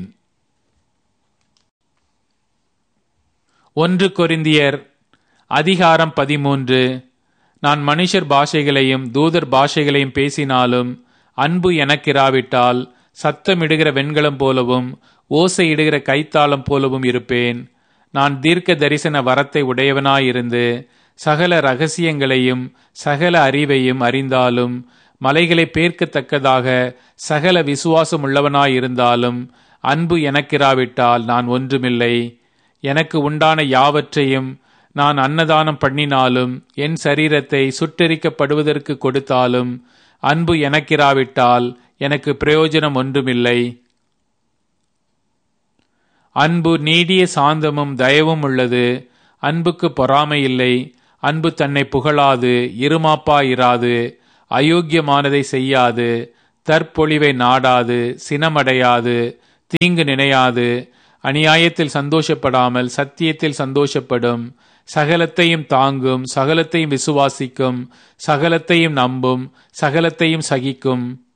ஒன்று கொரிந்தியர் அதிகாரம் பதிமூன்று நான் மனுஷர் பாஷைகளையும் தூதர் பாஷைகளையும் பேசினாலும் அன்பு எனக்கிராவிட்டால் சத்தமிடுகிற வெண்கலம் போலவும் ஓசையிடுகிற கைத்தாளம் போலவும் இருப்பேன் நான் தீர்க்க தரிசன வரத்தை உடையவனாயிருந்து சகல ரகசியங்களையும் சகல அறிவையும் அறிந்தாலும் மலைகளை பேர்க்கத்தக்கதாக சகல விசுவாசம் உள்ளவனாயிருந்தாலும் அன்பு எனக்கிராவிட்டால் நான் ஒன்றுமில்லை எனக்கு உண்டான யாவற்றையும் நான் அன்னதானம் பண்ணினாலும் என் சரீரத்தை சுட்டெரிக்கப்படுவதற்கு கொடுத்தாலும் அன்பு எனக்கிராவிட்டால் எனக்கு பிரயோஜனம் ஒன்றுமில்லை அன்பு நீடிய சாந்தமும் தயவும் உள்ளது அன்புக்கு பொறாமை இல்லை அன்பு தன்னை புகழாது இருமாப்பாயிராது அயோக்கியமானதை செய்யாது தற்பொழிவை நாடாது சினமடையாது தீங்கு நினையாது அநியாயத்தில் சந்தோஷப்படாமல் சத்தியத்தில் சந்தோஷப்படும் சகலத்தையும் தாங்கும் சகலத்தையும் விசுவாசிக்கும் சகலத்தையும் நம்பும் சகலத்தையும் சகிக்கும்